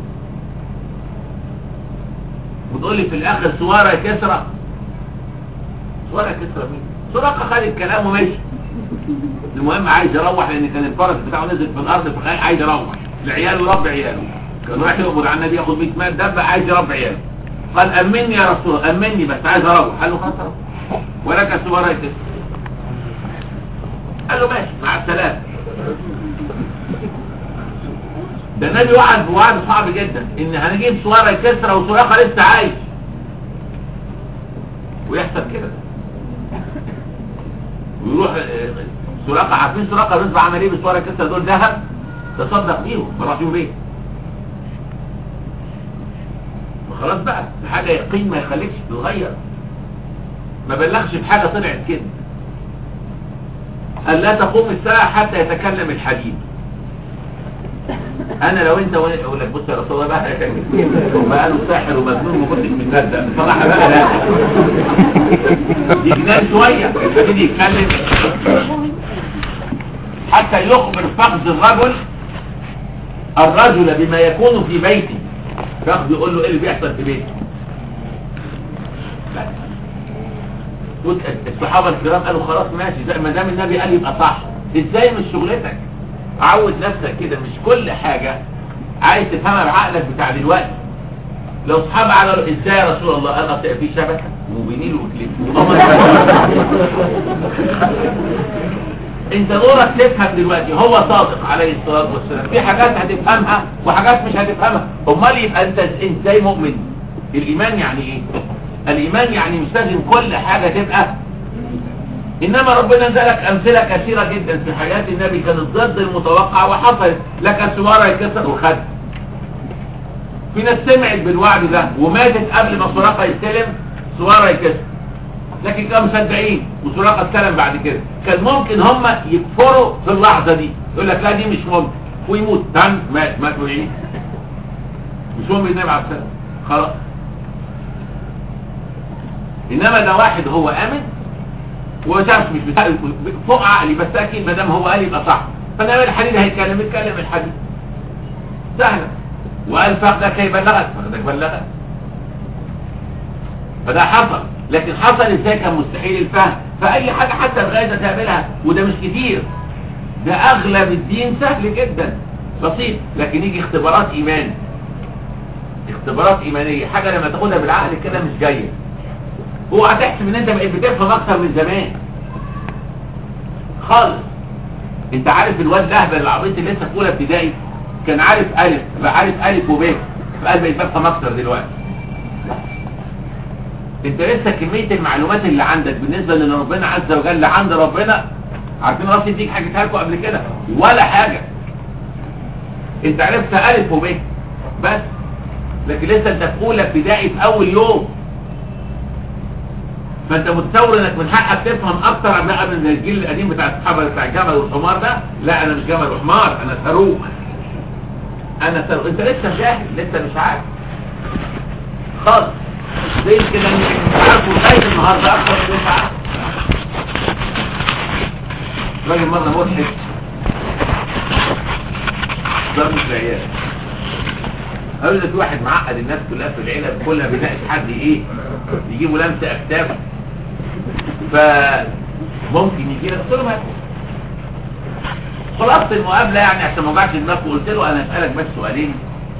وتقول لي في الاخر سوارة كسرى سوارة كسرى مين سراقة خد الكلام ومشي المهم عايز يروح لان كان الفرس بتاعه نزل في الارض فخايف عايز يروح لعياله يربي عياله كان رايح يقبض على النبي ياخد 100 مال دبه عايز يربي عياله قال امني يا رسول الله امني بس عايز اروح قال له خلاص اروح ولك سوارة كسرى قال له ماشي مع السلامه ده النبي وعد بوعد صعب جدا ان هنجيب سوارة كسرى وسراقة لسه عايش ويحصل كده ويروح آه، سراقة عارفين سراقة الرزق عمل ايه بسوارة كسرى دول ذهب تصدق بيهم فراح يوم ايه خلاص بقى حاجة يقين ما يخليكش تتغير ما بلغش بحاجة طلعت كده قال لا تقوم الساعة حتى يتكلم الحديد انا لو انت وانا اقول لك بص يا رسول الله بقى بقى له ساحر ومجنون ما كنتش مصدق بصراحه بقى لا يجنان شويه يبتدي يتكلم حتى يخبر فخذ الرجل الرجل بما يكون في بيته فخذ يقول له ايه اللي بيحصل في بيته بس. قلت الصحابه الكرام قالوا خلاص ماشي زي ما دام النبي قال يبقى صح ازاي مش شغلتك عود نفسك كده مش كل حاجة عايز تفهمها بعقلك بتاع دلوقتي لو صحاب على ازاي يا رسول الله انا طيب في شبكة وبنيل وكليب انت دورك تفهم دلوقتي هو صادق عليه الصلاة والسلام في حاجات هتفهمها وحاجات مش هتفهمها امال يبقى انت ازاي مؤمن الايمان يعني ايه الايمان يعني مش لازم كل حاجة تبقى انما ربنا ذلك امثله كثيره جدا في حياه النبي كانت ضد المتوقع وحصلت لك سواره يكسر وخد في ناس سمعت بالوعد ده وماتت قبل ما سراقه يستلم سواره يكسر لكن كانوا مصدقين وسراقه استلم بعد كده كان ممكن هم يكفروا في اللحظه دي يقول لك لا دي مش ممكن ويموت تم مات مات وعيد مش ممكن النبي عليه السلام خلاص انما ده واحد هو امن وشمس مش بتاع فوق عقلي بس اكيد ما دام هو قال يبقى صح فنعمل الحديد هيتكلم يتكلم الحديد سهله وقال فخدك يبلغك فخدك بلغك فده حصل لكن حصل ازاي كان مستحيل الفهم فاي حاجه حتى الغايه تعملها وده مش كتير ده اغلب الدين سهل جدا بسيط لكن يجي اختبارات ايمان اختبارات ايمانيه حاجه لما تاخدها بالعقل كده مش جايه اوعى تحسب ان انت بقيت بتفهم اكتر من زمان خالص انت عارف الواد الاهبل العبيط اللي لسه في اولى ابتدائي كان عارف الف بقى عارف الف وب فقال بقيت بفهم اكتر دلوقتي انت لسه كميه المعلومات اللي عندك بالنسبه لان ربنا عز وجل عند ربنا عارفين راسي يديك حكيتها لكم قبل كده ولا حاجه انت عرفت الف وب بس لكن لسه انت في اولى ابتدائي في اول يوم فانت متصور انك من حقك تفهم اكتر بقى من الجيل القديم بتاع الصحابه بتاع الجمل والحمار ده لا انا مش جمل وحمار انا صاروخ انا صاروخ انت لسه جاهل لسه مش عارف خالص زي كده انك مش عارف وخايف النهارده اكتر من انت عارف راجل مره مضحك ضرب العيال قالوا لك واحد معقد الناس كلها في العيله كلها بيناقش حد ايه يجيبوا لمس اكتاف فممكن يجي لك قلت له ما خلاصه المقابله يعني عشان ما اوجعش دماغك قلت له انا اسالك بس سؤالين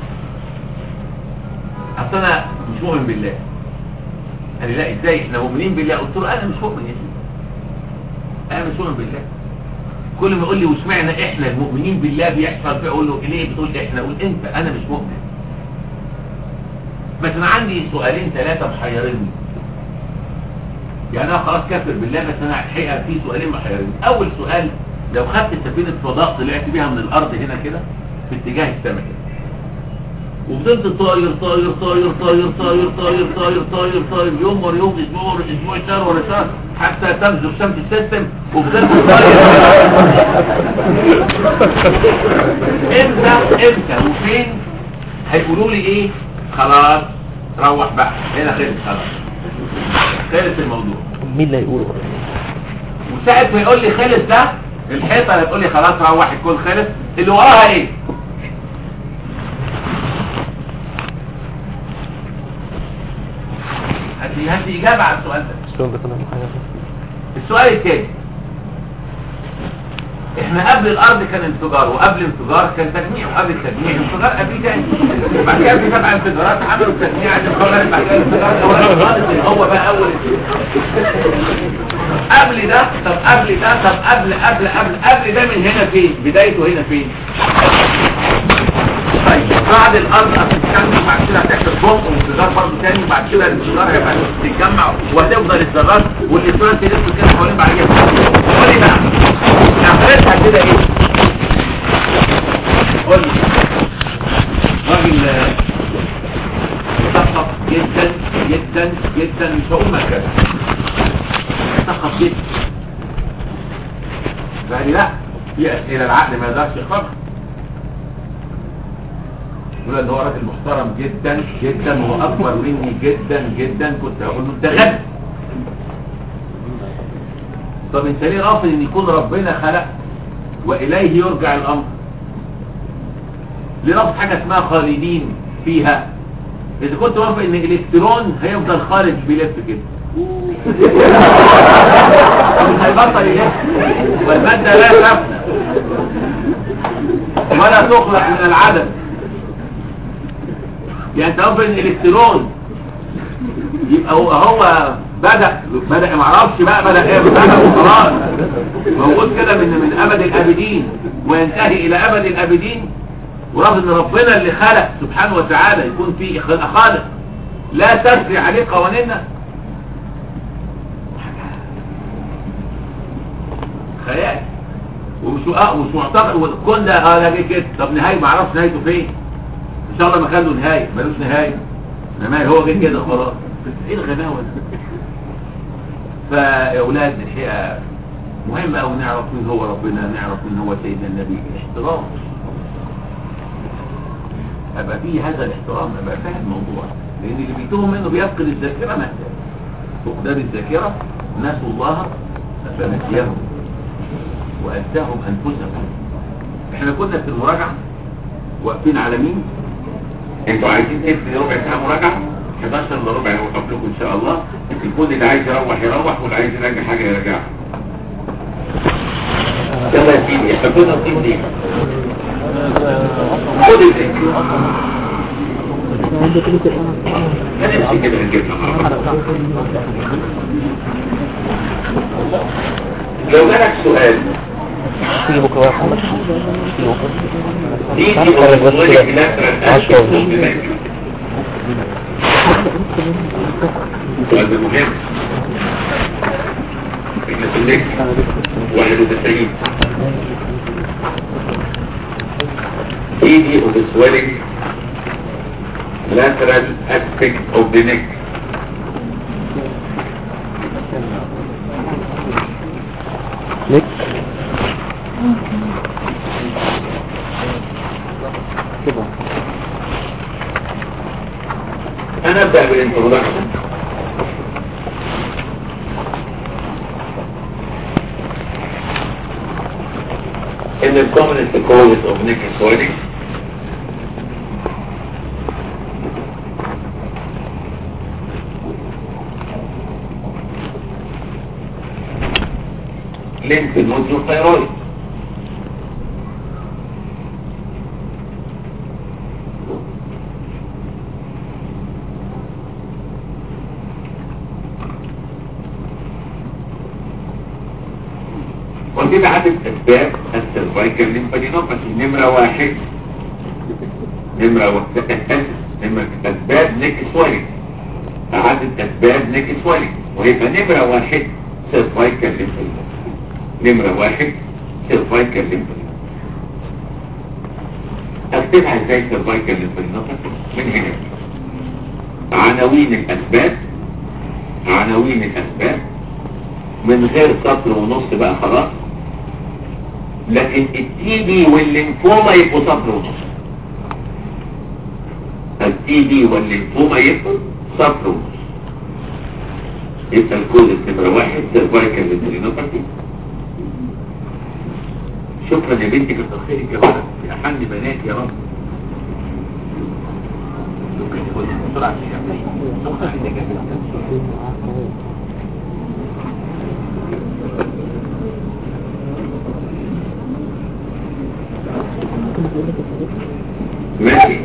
اصل انا مش مؤمن بالله قال لي لا ازاي احنا مؤمنين بالله قلت له انا مش مؤمن يا سيدي انا مش مؤمن بالله كل ما يقول لي وسمعنا احنا المؤمنين بالله بيحصل فيه اقول له ليه بتقول احنا قول انت انا مش مؤمن بس انا عندي سؤالين ثلاثه محيريني يعني انا خلاص كافر بالله بس انا الحقيقه في سؤالين محيريني اول سؤال لو خدت سفينه فضاء طلعت بيها من الارض هنا كده في اتجاه السماء كده وفضلت طاير طاير طاير طاير طاير طاير طاير طاير طاير يوم ورا يوم اسبوع ورا اسبوع شهر ورا شهر حتى تنزل شمس السيستم وفضلت طاير امتى امتى وفين هيقولوا لي ايه خلاص روح بقى هنا خلص خلاص خلص الموضوع مين اللي هيقوله وساعة ما يقول لي خلص ده الحيطة اللي تقول لي خلاص روح الكل خلص اللي وراها ايه هات لي هات لي اجابة على السؤال ده السؤال ده كان حاجة السؤال الثاني احنا قبل الارض كان انفجار وقبل انفجار كان تجميع وقبل التجميع انفجار قبل تاني بعد كده في سبع انفجارات عملوا التجميع عشان خلاص بعد كده الانفجار الاولاني خالص اللي هو بقى اول قبل ده طب قبل ده طب قبل قبل قبل قبل ده من هنا فين بدايته هنا فين طيب بعد الارض هتتكمل بعد كده هتحصل بوم وانفجار برضه تاني بعد كده الانفجار هيبقى تتجمع وهتفضل الذرات والانفجار تلف كده حوالين بعد كده قول لي بقى اخرتها كده ايه؟ قول لي راجل آه، مثقف جدا جدا جدا مش هقول مركز مثقف جدا فقال لي لا في اسئله العقل ما يقدرش يخرجها يقول ان هو راجل محترم جدا جدا وهو اكبر مني جدا جدا كنت هقول له انت غبي طب انت ليه رافض ان يكون ربنا خلق واليه يرجع الامر ليه رافض حاجه اسمها خالدين فيها اذا كنت رافض ان الالكترون هيفضل خارج بيلف كده مش هيبطل يلف والماده لا تفنى ولا تخلق من العدم يعني انت رافض ان الالكترون يبقى هو هو بدأ بدأ ما اعرفش بقى بدأ ايه بدأ وخلاص موجود كده من من ابد الابدين وينتهي الى ابد الابدين ورغم ان ربنا اللي خلق سبحانه وتعالى يكون في خالق لا تسري عليه قوانيننا خيال ومش اه مش معتقد والكون ده اه ده جه كده طب نهايه ما اعرفش نهايته فين ان شاء الله ما كان له نهايه ملوش نهايه انما هو جه كده خلاص بس ايه الغباوه دي فيا اولاد الحقيقه مهم قوي نعرف مين هو ربنا نعرف مين هو سيدنا النبي الاحترام ابقى فيه هذا الاحترام ابقى فاهم الموضوع لان اللي بيتوه منه بيفقد الذاكره مهدا فقدان الذاكره نسوا الله فنسيهم وانساهم انفسهم احنا كنا في المراجعه واقفين على مين انتوا عايزين تبني ربع ساعة مراجعة 11 الا ربع هو قبلكم ان شاء الله يكون اللي عايز يروح يروح واللي عايز يراجع حاجة يراجعها يلا يا سيدي احنا كنا نصيب دي خد الدين هنمشي كده هنجيبها مع بعض لو جالك سؤال تيجي بكرة بقى يا محمد تيجي بكرة دي دي هتخرج بس أولا كده. بلاد عشرة. سؤال ده مهم احنا في الليل 91 TD of the swelling lateral aspect of the neck ليك كده انا ابدأ بالانترودكشن in the commonest causes of neck swelling lymph nodes of thyroid وكده عدد اسباب السيرفايكال ليمفادينوباثي نمرة واحد نمرة واحد نمرة اسباب نيك سوالينج عدد اسباب نيك سوالينج وهيبقى نمرة واحد سيرفايكال ليمفادينوباثي نمرة واحد سيرفايكال ليمفادينوباثي اكتبها ازاي سيرفايكال ليمفادينوباثي من هنا عناوين الاسباب عناوين الاسباب من غير سطر ونص بقى خلاص لكن التي بي والليمفوما يبقوا سطر ونص التي بي والليمفوما يبقوا صفر يبقى الكود نمرة واحد سيرفايكال ليترينوباثي شكرا يا بنتي كتر خيرك يا ولد يا حن بنات يا رب ممكن يقول بسرعة عشان يعمل شكرا لك يا بنتي ماشي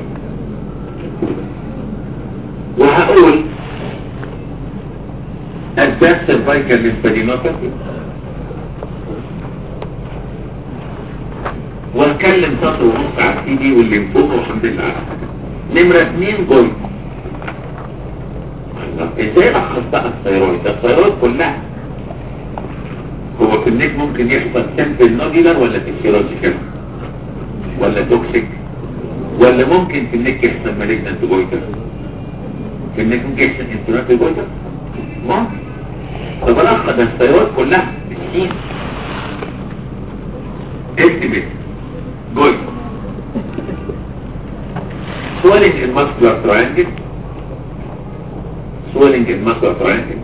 وهقول أسباب سيرفايكال للبادينوباثي واتكلم سطر ونص على السي دي والليمفوما والحمد لله نمرة اتنين جول الله، ازاي لخص بقى الثيرويد ده الثيرويد كلها هو في النك ممكن يحصل سامبل نوديلر ولا فيسيولوجيكال ولا توكسيك ولا ممكن في النك يحصل مالجنت جويتر في النك ممكن يحصل انتونات جويتر ممكن طب الأخ ده السيارات كلها بالسين اكتبت جويتر swelling in muscular triangle swelling in muscular triangle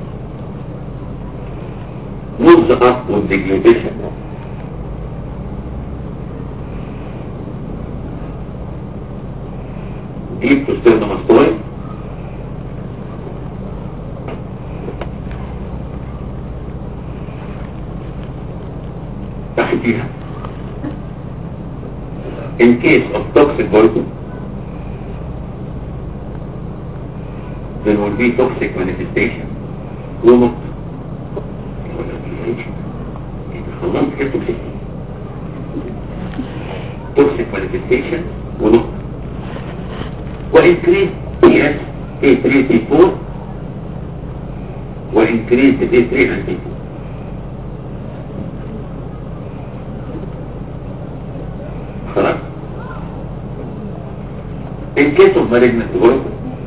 moves up with deglutition deep to sternomastoid تحتيها in case of toxic poison there will be toxic manifestation ونقط خلاص كده toxic toxic manifestation ونقط وإنكريز PS T3 T4 وإنكريز T3 and T4 خلاص In case of malignant growth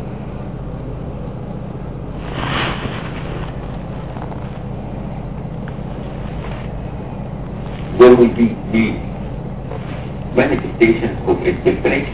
there will be the manifestation of infiltration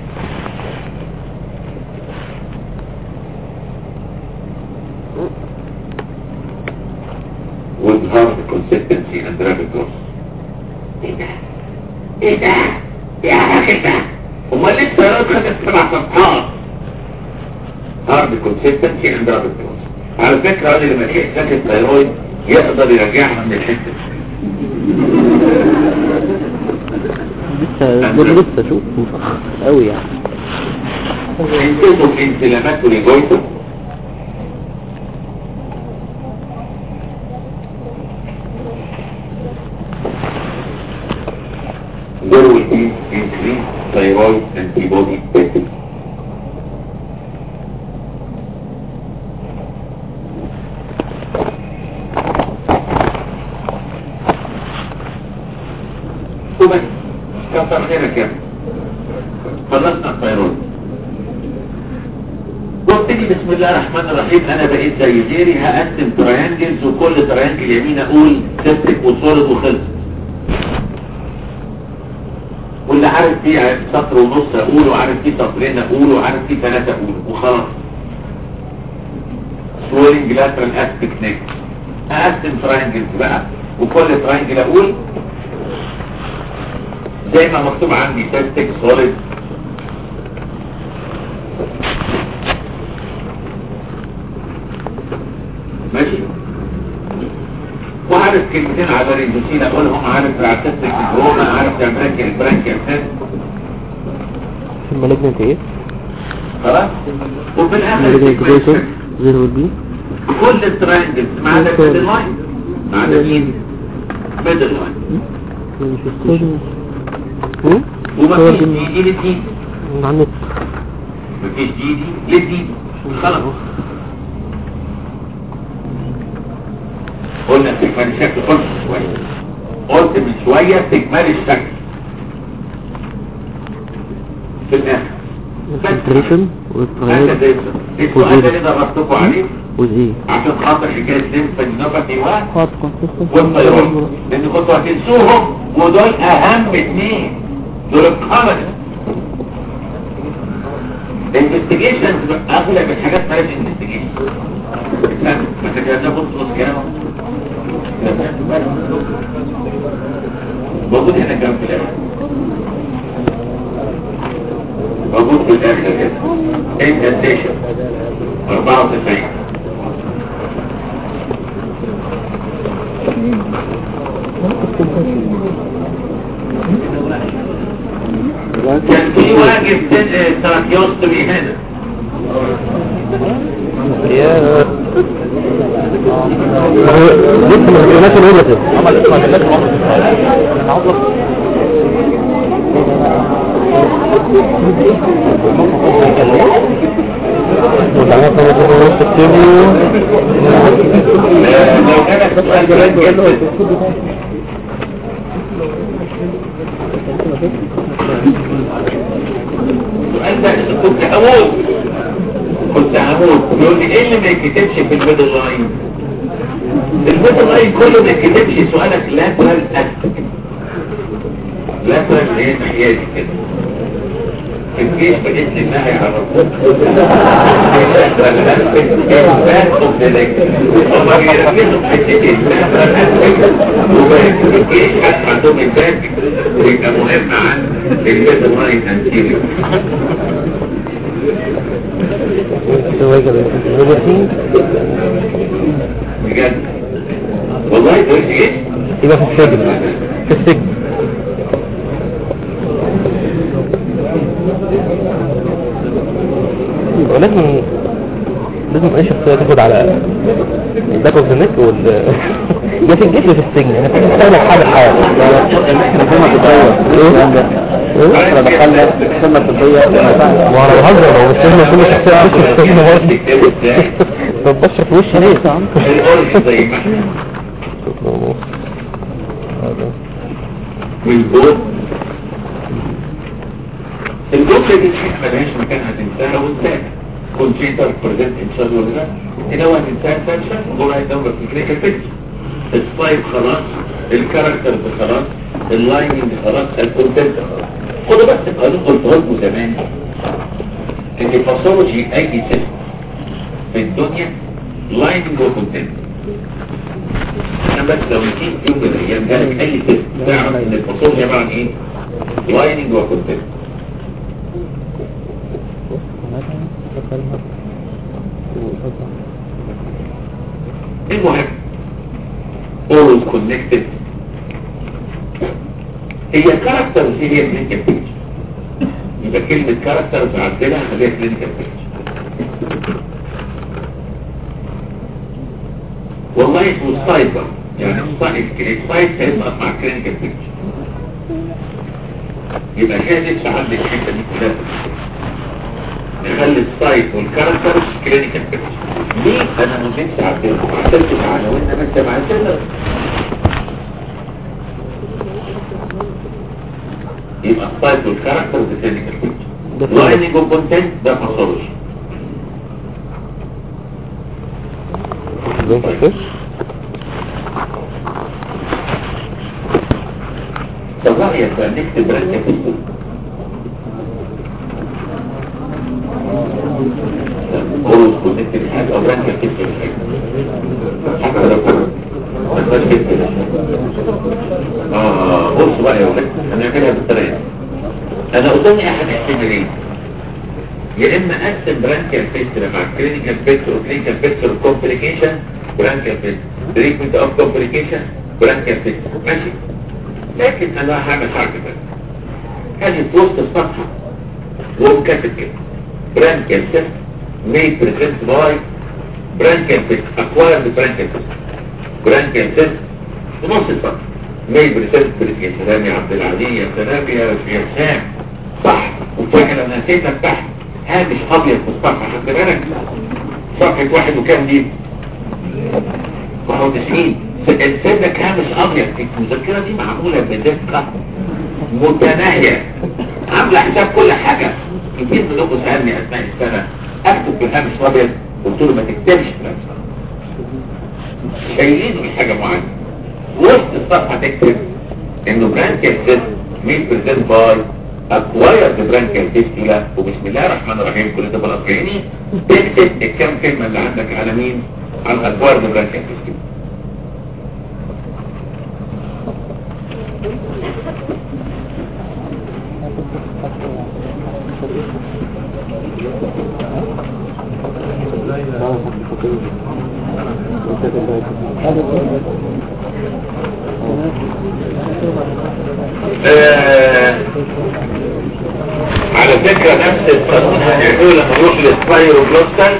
with hard consistency and rapid growth. ايه ده؟ ايه ده؟ يا راجل ده امال ليه الطيارات خدت سبع صفحات hard consistency and rapid growth على فكرة قال لما تلاقي ساكت ثيرويد يقدر يرجعها من الحتة لسه دول لسه شوف قوي يعني انتظم انسلامات وليجويتر there will be increased thyroid antibody testing. وبس كتر خيرك يا ابني. خلصنا الثيرويد وابتدي بسم الله الرحمن الرحيم انا بقيت زي غيري هقسم تريانجلز وكل تريانجل يمين اقول سيبتك وصولد وخلص واللي عارف فيه سطر ونص اقول وعارف فيه سطرين اقول وعارف فيه ثلاثة اقول وخلاص سويلنج لاترال اسبكت نيك اقسم تريانجلز بقى وكل تريانجل اقول زي ما مكتوب عندي سيبتك سوليد ماشي وعارف كلمتين على الريدوسين اقولهم عارف العتستك الجروما عارف تعملك البرانك الفن في المالجنت ايه؟ خلاص وفي الاخر مالجنت جويتر السيكوينشن. زيرو والبي كل الترينجلز ما عدا الميدل لاين ما عدا مين ميدل لاين مانيفستيشن ومفيش دي دي للدي على النت مفيش دي دي للدي خلاص قلنا استكمال الشكل قلت شوية قلت من شوية استكمال الشكل في الاخر الفلتريشن هذا والتغير زي السؤال ده اللي دربتكم عليه والايه؟ عشان خاطر حكاية ليمفادينوباثي و خط كونسيستنت والثيرويد لان كنتوا هتنسوهم ودول اهم اتنين دول الكومنس الانفستيجيشن اغلب الحاجات مالهاش انفستيجيشن ما تجي ده بص بص كده موجود هنا كام في الاخر موجود في الاخر كده انتنتيشن 94 كان في واجب تراكيوستومي هنا يا لسه ما جبناش الوجه لو كانت سؤال جميل جدا السؤال ده كنت هموت كنت هموت يقول لي ايه اللي ما يتكتبش في الميدل لاين الميدل لاين كله ما يتكتبش سؤالك لاترال اسك لاترال اللي هي الناحيه دي كده في الجيش بقيت لي انها يعرفوك الباك اوف ذا ليج هما بيركزوا في حته اللاترال اسك وفي الجيش حتى عندهم الباك بيبقى مهم عن الميدل لاين انتيريور بجد والله تقول ايه يبقى في السجن في السجن ولازم لازم اي شخصية تاخد على الباك اوف ذا نيك وال يا في الجيش يا في السجن انا كنت بستعمل حاجة الحياة احنا دخلنا دخلنا طبية وانا بهزر لو مش لازم كل شخصية تخش في السجن برضه تكتبه ازاي طب بشر في وشي ليه؟ الاورج زي ما احنا والجوب الجملة دي الحين ملهاش مكان هتنساها وانساها كونسيدر بريزنت ان شاء الله ولا لا هنا هو هتنساها فانشا وجملة دولة في كليكا فيكس السلايد خلاص الكاركترز خلاص اللايننج خلاص الكونتنت خلاص خدوا بس قانون قلته لكم زمان ان الباثولوجي اي سيستم في الدنيا لايننج وكونتنت انا بس لو نسيت يوم من الايام جالك اي سيستم تعرف ان الباثولوجي عباره عن ايه لايننج وكونتنت المهم always connected هي كاركترز هي كلينيكال بيكتشر يبقى كلمة كاركترز عندنا خليها كلينيكال بيكتشر والله اسمه سايبر يعني السايد السايد هيبقى مع كلينيكال بيكتشر يبقى هي لسه عندك الحته دي كلها نخلي السايت والكاركترز كلينيكال بيكتشر ليه انا ما جيتش اعدلهم عدلت العناوين بس مع السنة يبقى السايت والكاركترز كلينيكال بيكتشر لايننج وكونتنت ده باثولوجي طب رأيك بقى نكتب رنة في السوق قولوا كونكت الحاجة او رنة كتب الحاجة حتى لو كنت ما كتب الحاجة اه بص بقى يا ولد هنعملها بالطريقة انا قدامي احد احتمالين يا اما اقسم برانكيال فيستر مع كلينيكال فيستر وكلينيكال فيستر كومبليكيشن برانكيال فيستر تريتمنت اوف كومبليكيشن برانكيال فيستر ماشي لكن انا هعمل حركة بس هذه في وسط الصفحة ومكتب كده برانكيال فيستر may present by branchial cyst acquired branchial cyst branchial cyst في نص الصف may present يا سلام يا عبد العزيز يا سلام يا يا سام صح وفاكر انا نسيتك تحت هامش ابيض في الصفحه خد بالك صفحه واحد وكام دي 91 سيب لك هامش ابيض المذكره دي معموله بدقه متناهيه عامله حساب كل حاجه كتير منكم سالني اثناء السنه اكتب بالهامش الابيض قلت له ما تكتبش بالهامش شايلين من حاجه معينه وسط الصفحه تكتب انه برانكيال سيست ميد بريزنت باي اكوايرد برانكيال فيستيولا وبسم الله الرحمن الرحيم كل ده خلاص يعني تكتب الكام كلمه اللي عندك على مين عن اكوايرد برانكيال فيستيولا آه، على فكرة نفس القانون هنعمله لما نروح للسبايرو جلوستال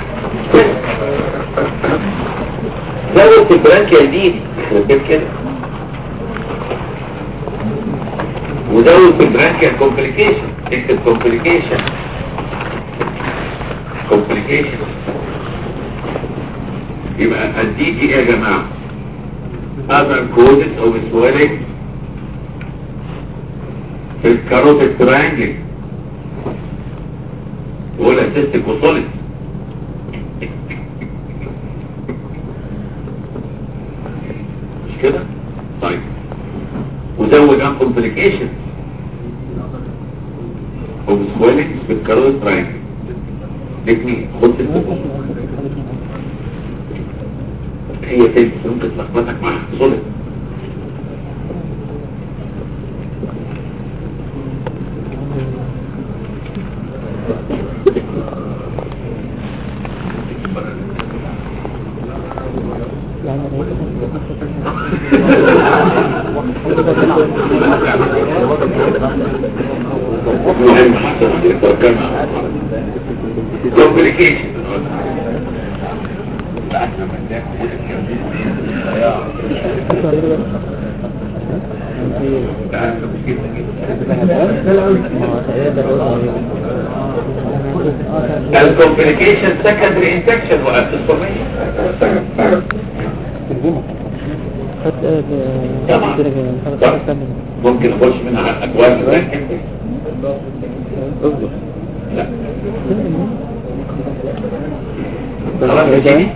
زود البرانكيال دي يخرب بيت كده وزود البرانكيال كومبليكيشن اكتب كومبليكيشن كومبليكيشن يبقى الدي دي ايه يا جماعة other causes of swelling في الكاروتيك ترانجل ولا سيستيك وصولت مش كده طيب وزود عن كومبليكيشن اوف سويلنج في الكاروتيك ترانجل الاثنين خد الفوق هي تلك ممكن تلخبطك مع صلت مهم حتى تفكر complication الكومبليكيشن سكندري انفكشن وقت الصبية طبعا طبعا. ممكن اخش منها على الاكوان لا خلاص يا سيدي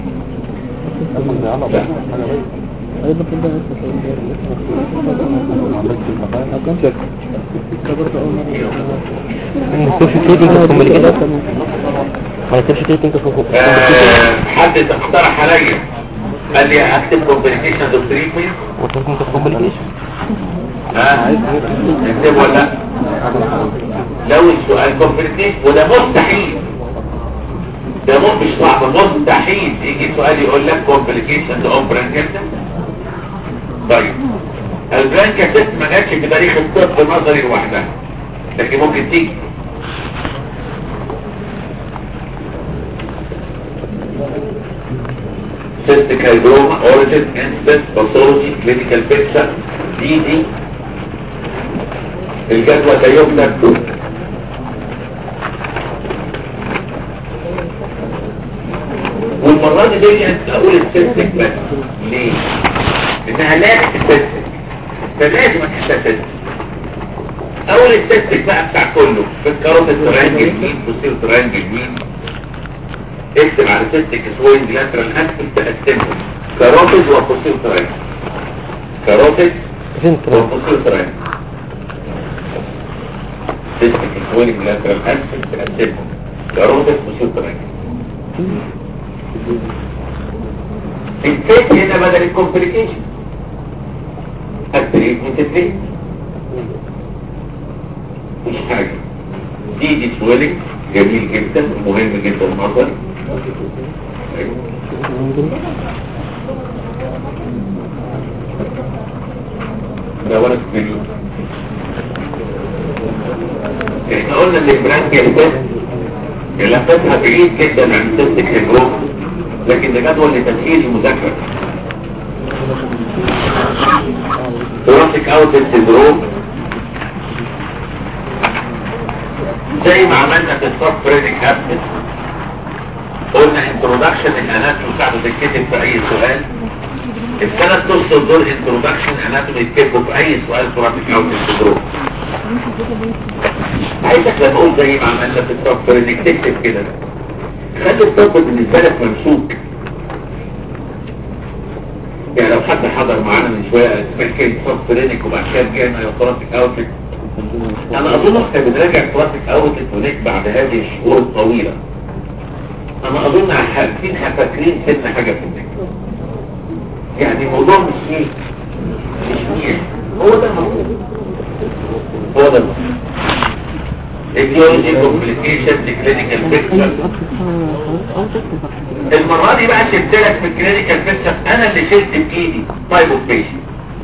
ما يكتبش تريتنج في كومبليكيشن ما يكتبش تريتنج في آه، حد اقترح عليا قال لي اكتب كومبليكيشن اوف تريتمنت وتريتنج في كومبليكيشن ها اكتب ولا لا؟ لو السؤال كومبليكيشن وده مستحيل ده مو- مش صعب مستحيل يجي سؤال يقول لك كومبليكيشن اوف برانكيتس طيب البرانكيتس ما جاتش في تاريخ الطب النظري لوحدها لكن ممكن تيجي cystic fibroma, origin, incidence, pathology, clinical picture, دي دي الجدول ده يكتب والمرة دي دي انت اقول السيستك بس ليه؟ انها لازم السيستك فلازم تحسها سيستك اول السيستك بقى بتاع كله في الكاروت الترانجل مين بصير ترانجل مين اكتب على سيستك سوينج لاترال اسفل تقسمهم كاروتد وفصيل ترانجل كاروتد وفصيل ترانجل سيستك سوينج لاترال اسفل تقسمهم كاروتد وفصيل ترانجل الفيت هنا بدل الكومبليكيشن التريتمنت الفيت مش حاجة دي دي سويلنج جميل جدا ومهم جدا نظري ده ورق فيديو احنا قلنا ان البرانكيال تيست ملفاتها بعيد جدا عن تيست الجروب لكن ده جدول لتسهيل المذاكرة ترافيك اوت سيندروم زي ما عملنا في الصف بريدك ابسس قلنا انترودكشن الاناتومي بتاعته تتكتب في اي سؤال الثلاث تصل دول انترودكشن اناتومي يتكتبوا في اي سؤال ترافيك اوت سيندروم عايزك لما اقول زي ما عملنا في الصف بريدك تكتب كده خلي الطب بالنسبه لك ممسوك يعني لو حد حضر معانا من شويه اسمها كلمه صف بريدك وبعد كده جانا يا ترافيك اوت انا اظن احنا بنراجع كلاسيك اوتلت هناك بعد هذه الشهور الطويلة انا اظن حاسين فاكرين سنة حاجة في النك يعني الموضوع مش ايه مش ايه هو ده الموضوع هو ده الموضوع etiology complications clinical picture المرة دي بقى شلت لك في الكلينيكال بيكتشر انا اللي شلت بايدي تايب اوف بيشنت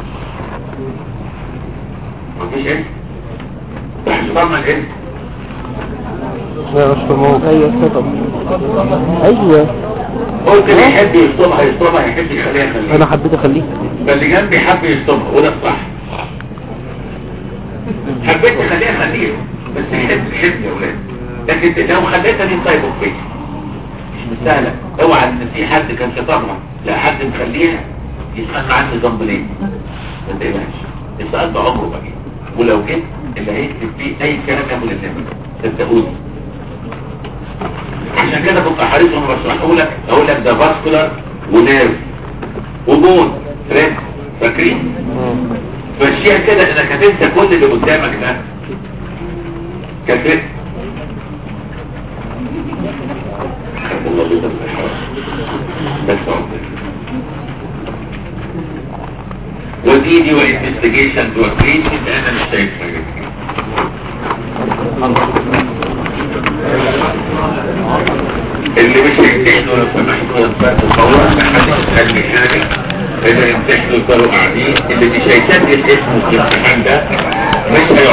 مفيش اسم مش ضمن الاسم لا مش تمام ايوه كده ايوه ممكن يحب يشطبها يشطبها يحب يخليها يخليها انا حبيت اخليه فاللي جنبي حب يشطبها وده الصح حبيت تخليها خليها بس يحب يحب يا ولاد لكن لو خليتها دي تايب اوف بيشنت مش سهلة اوعى ان في حد كان شطبها لا حد مخليها يسأل عنه ذنب ليه ما تقلقش السؤال ده عمره بقى ولو جيت اللي هيكتب فيه اي كلام يقول النبي صدقوني عشان كده كنت حريص وانا بشرح اقول لك اقول لك ده فاسكولار ونيرف وبون فريد فاكرين ماشيها كده انك هتنسى كل اللي قدامك ده كفت والله بيضا بس عمر وديدي وانفستيجيشن وكريشن انا مش شايف حاجه اللي مش هيمتحنوا لو سمحتوا ينفعوا تصور ان حد يسالني حاجه اذا يمتحنوا يفضلوا قاعدين اللي مش هيسجل اسمه في الامتحان ده مش هيقعد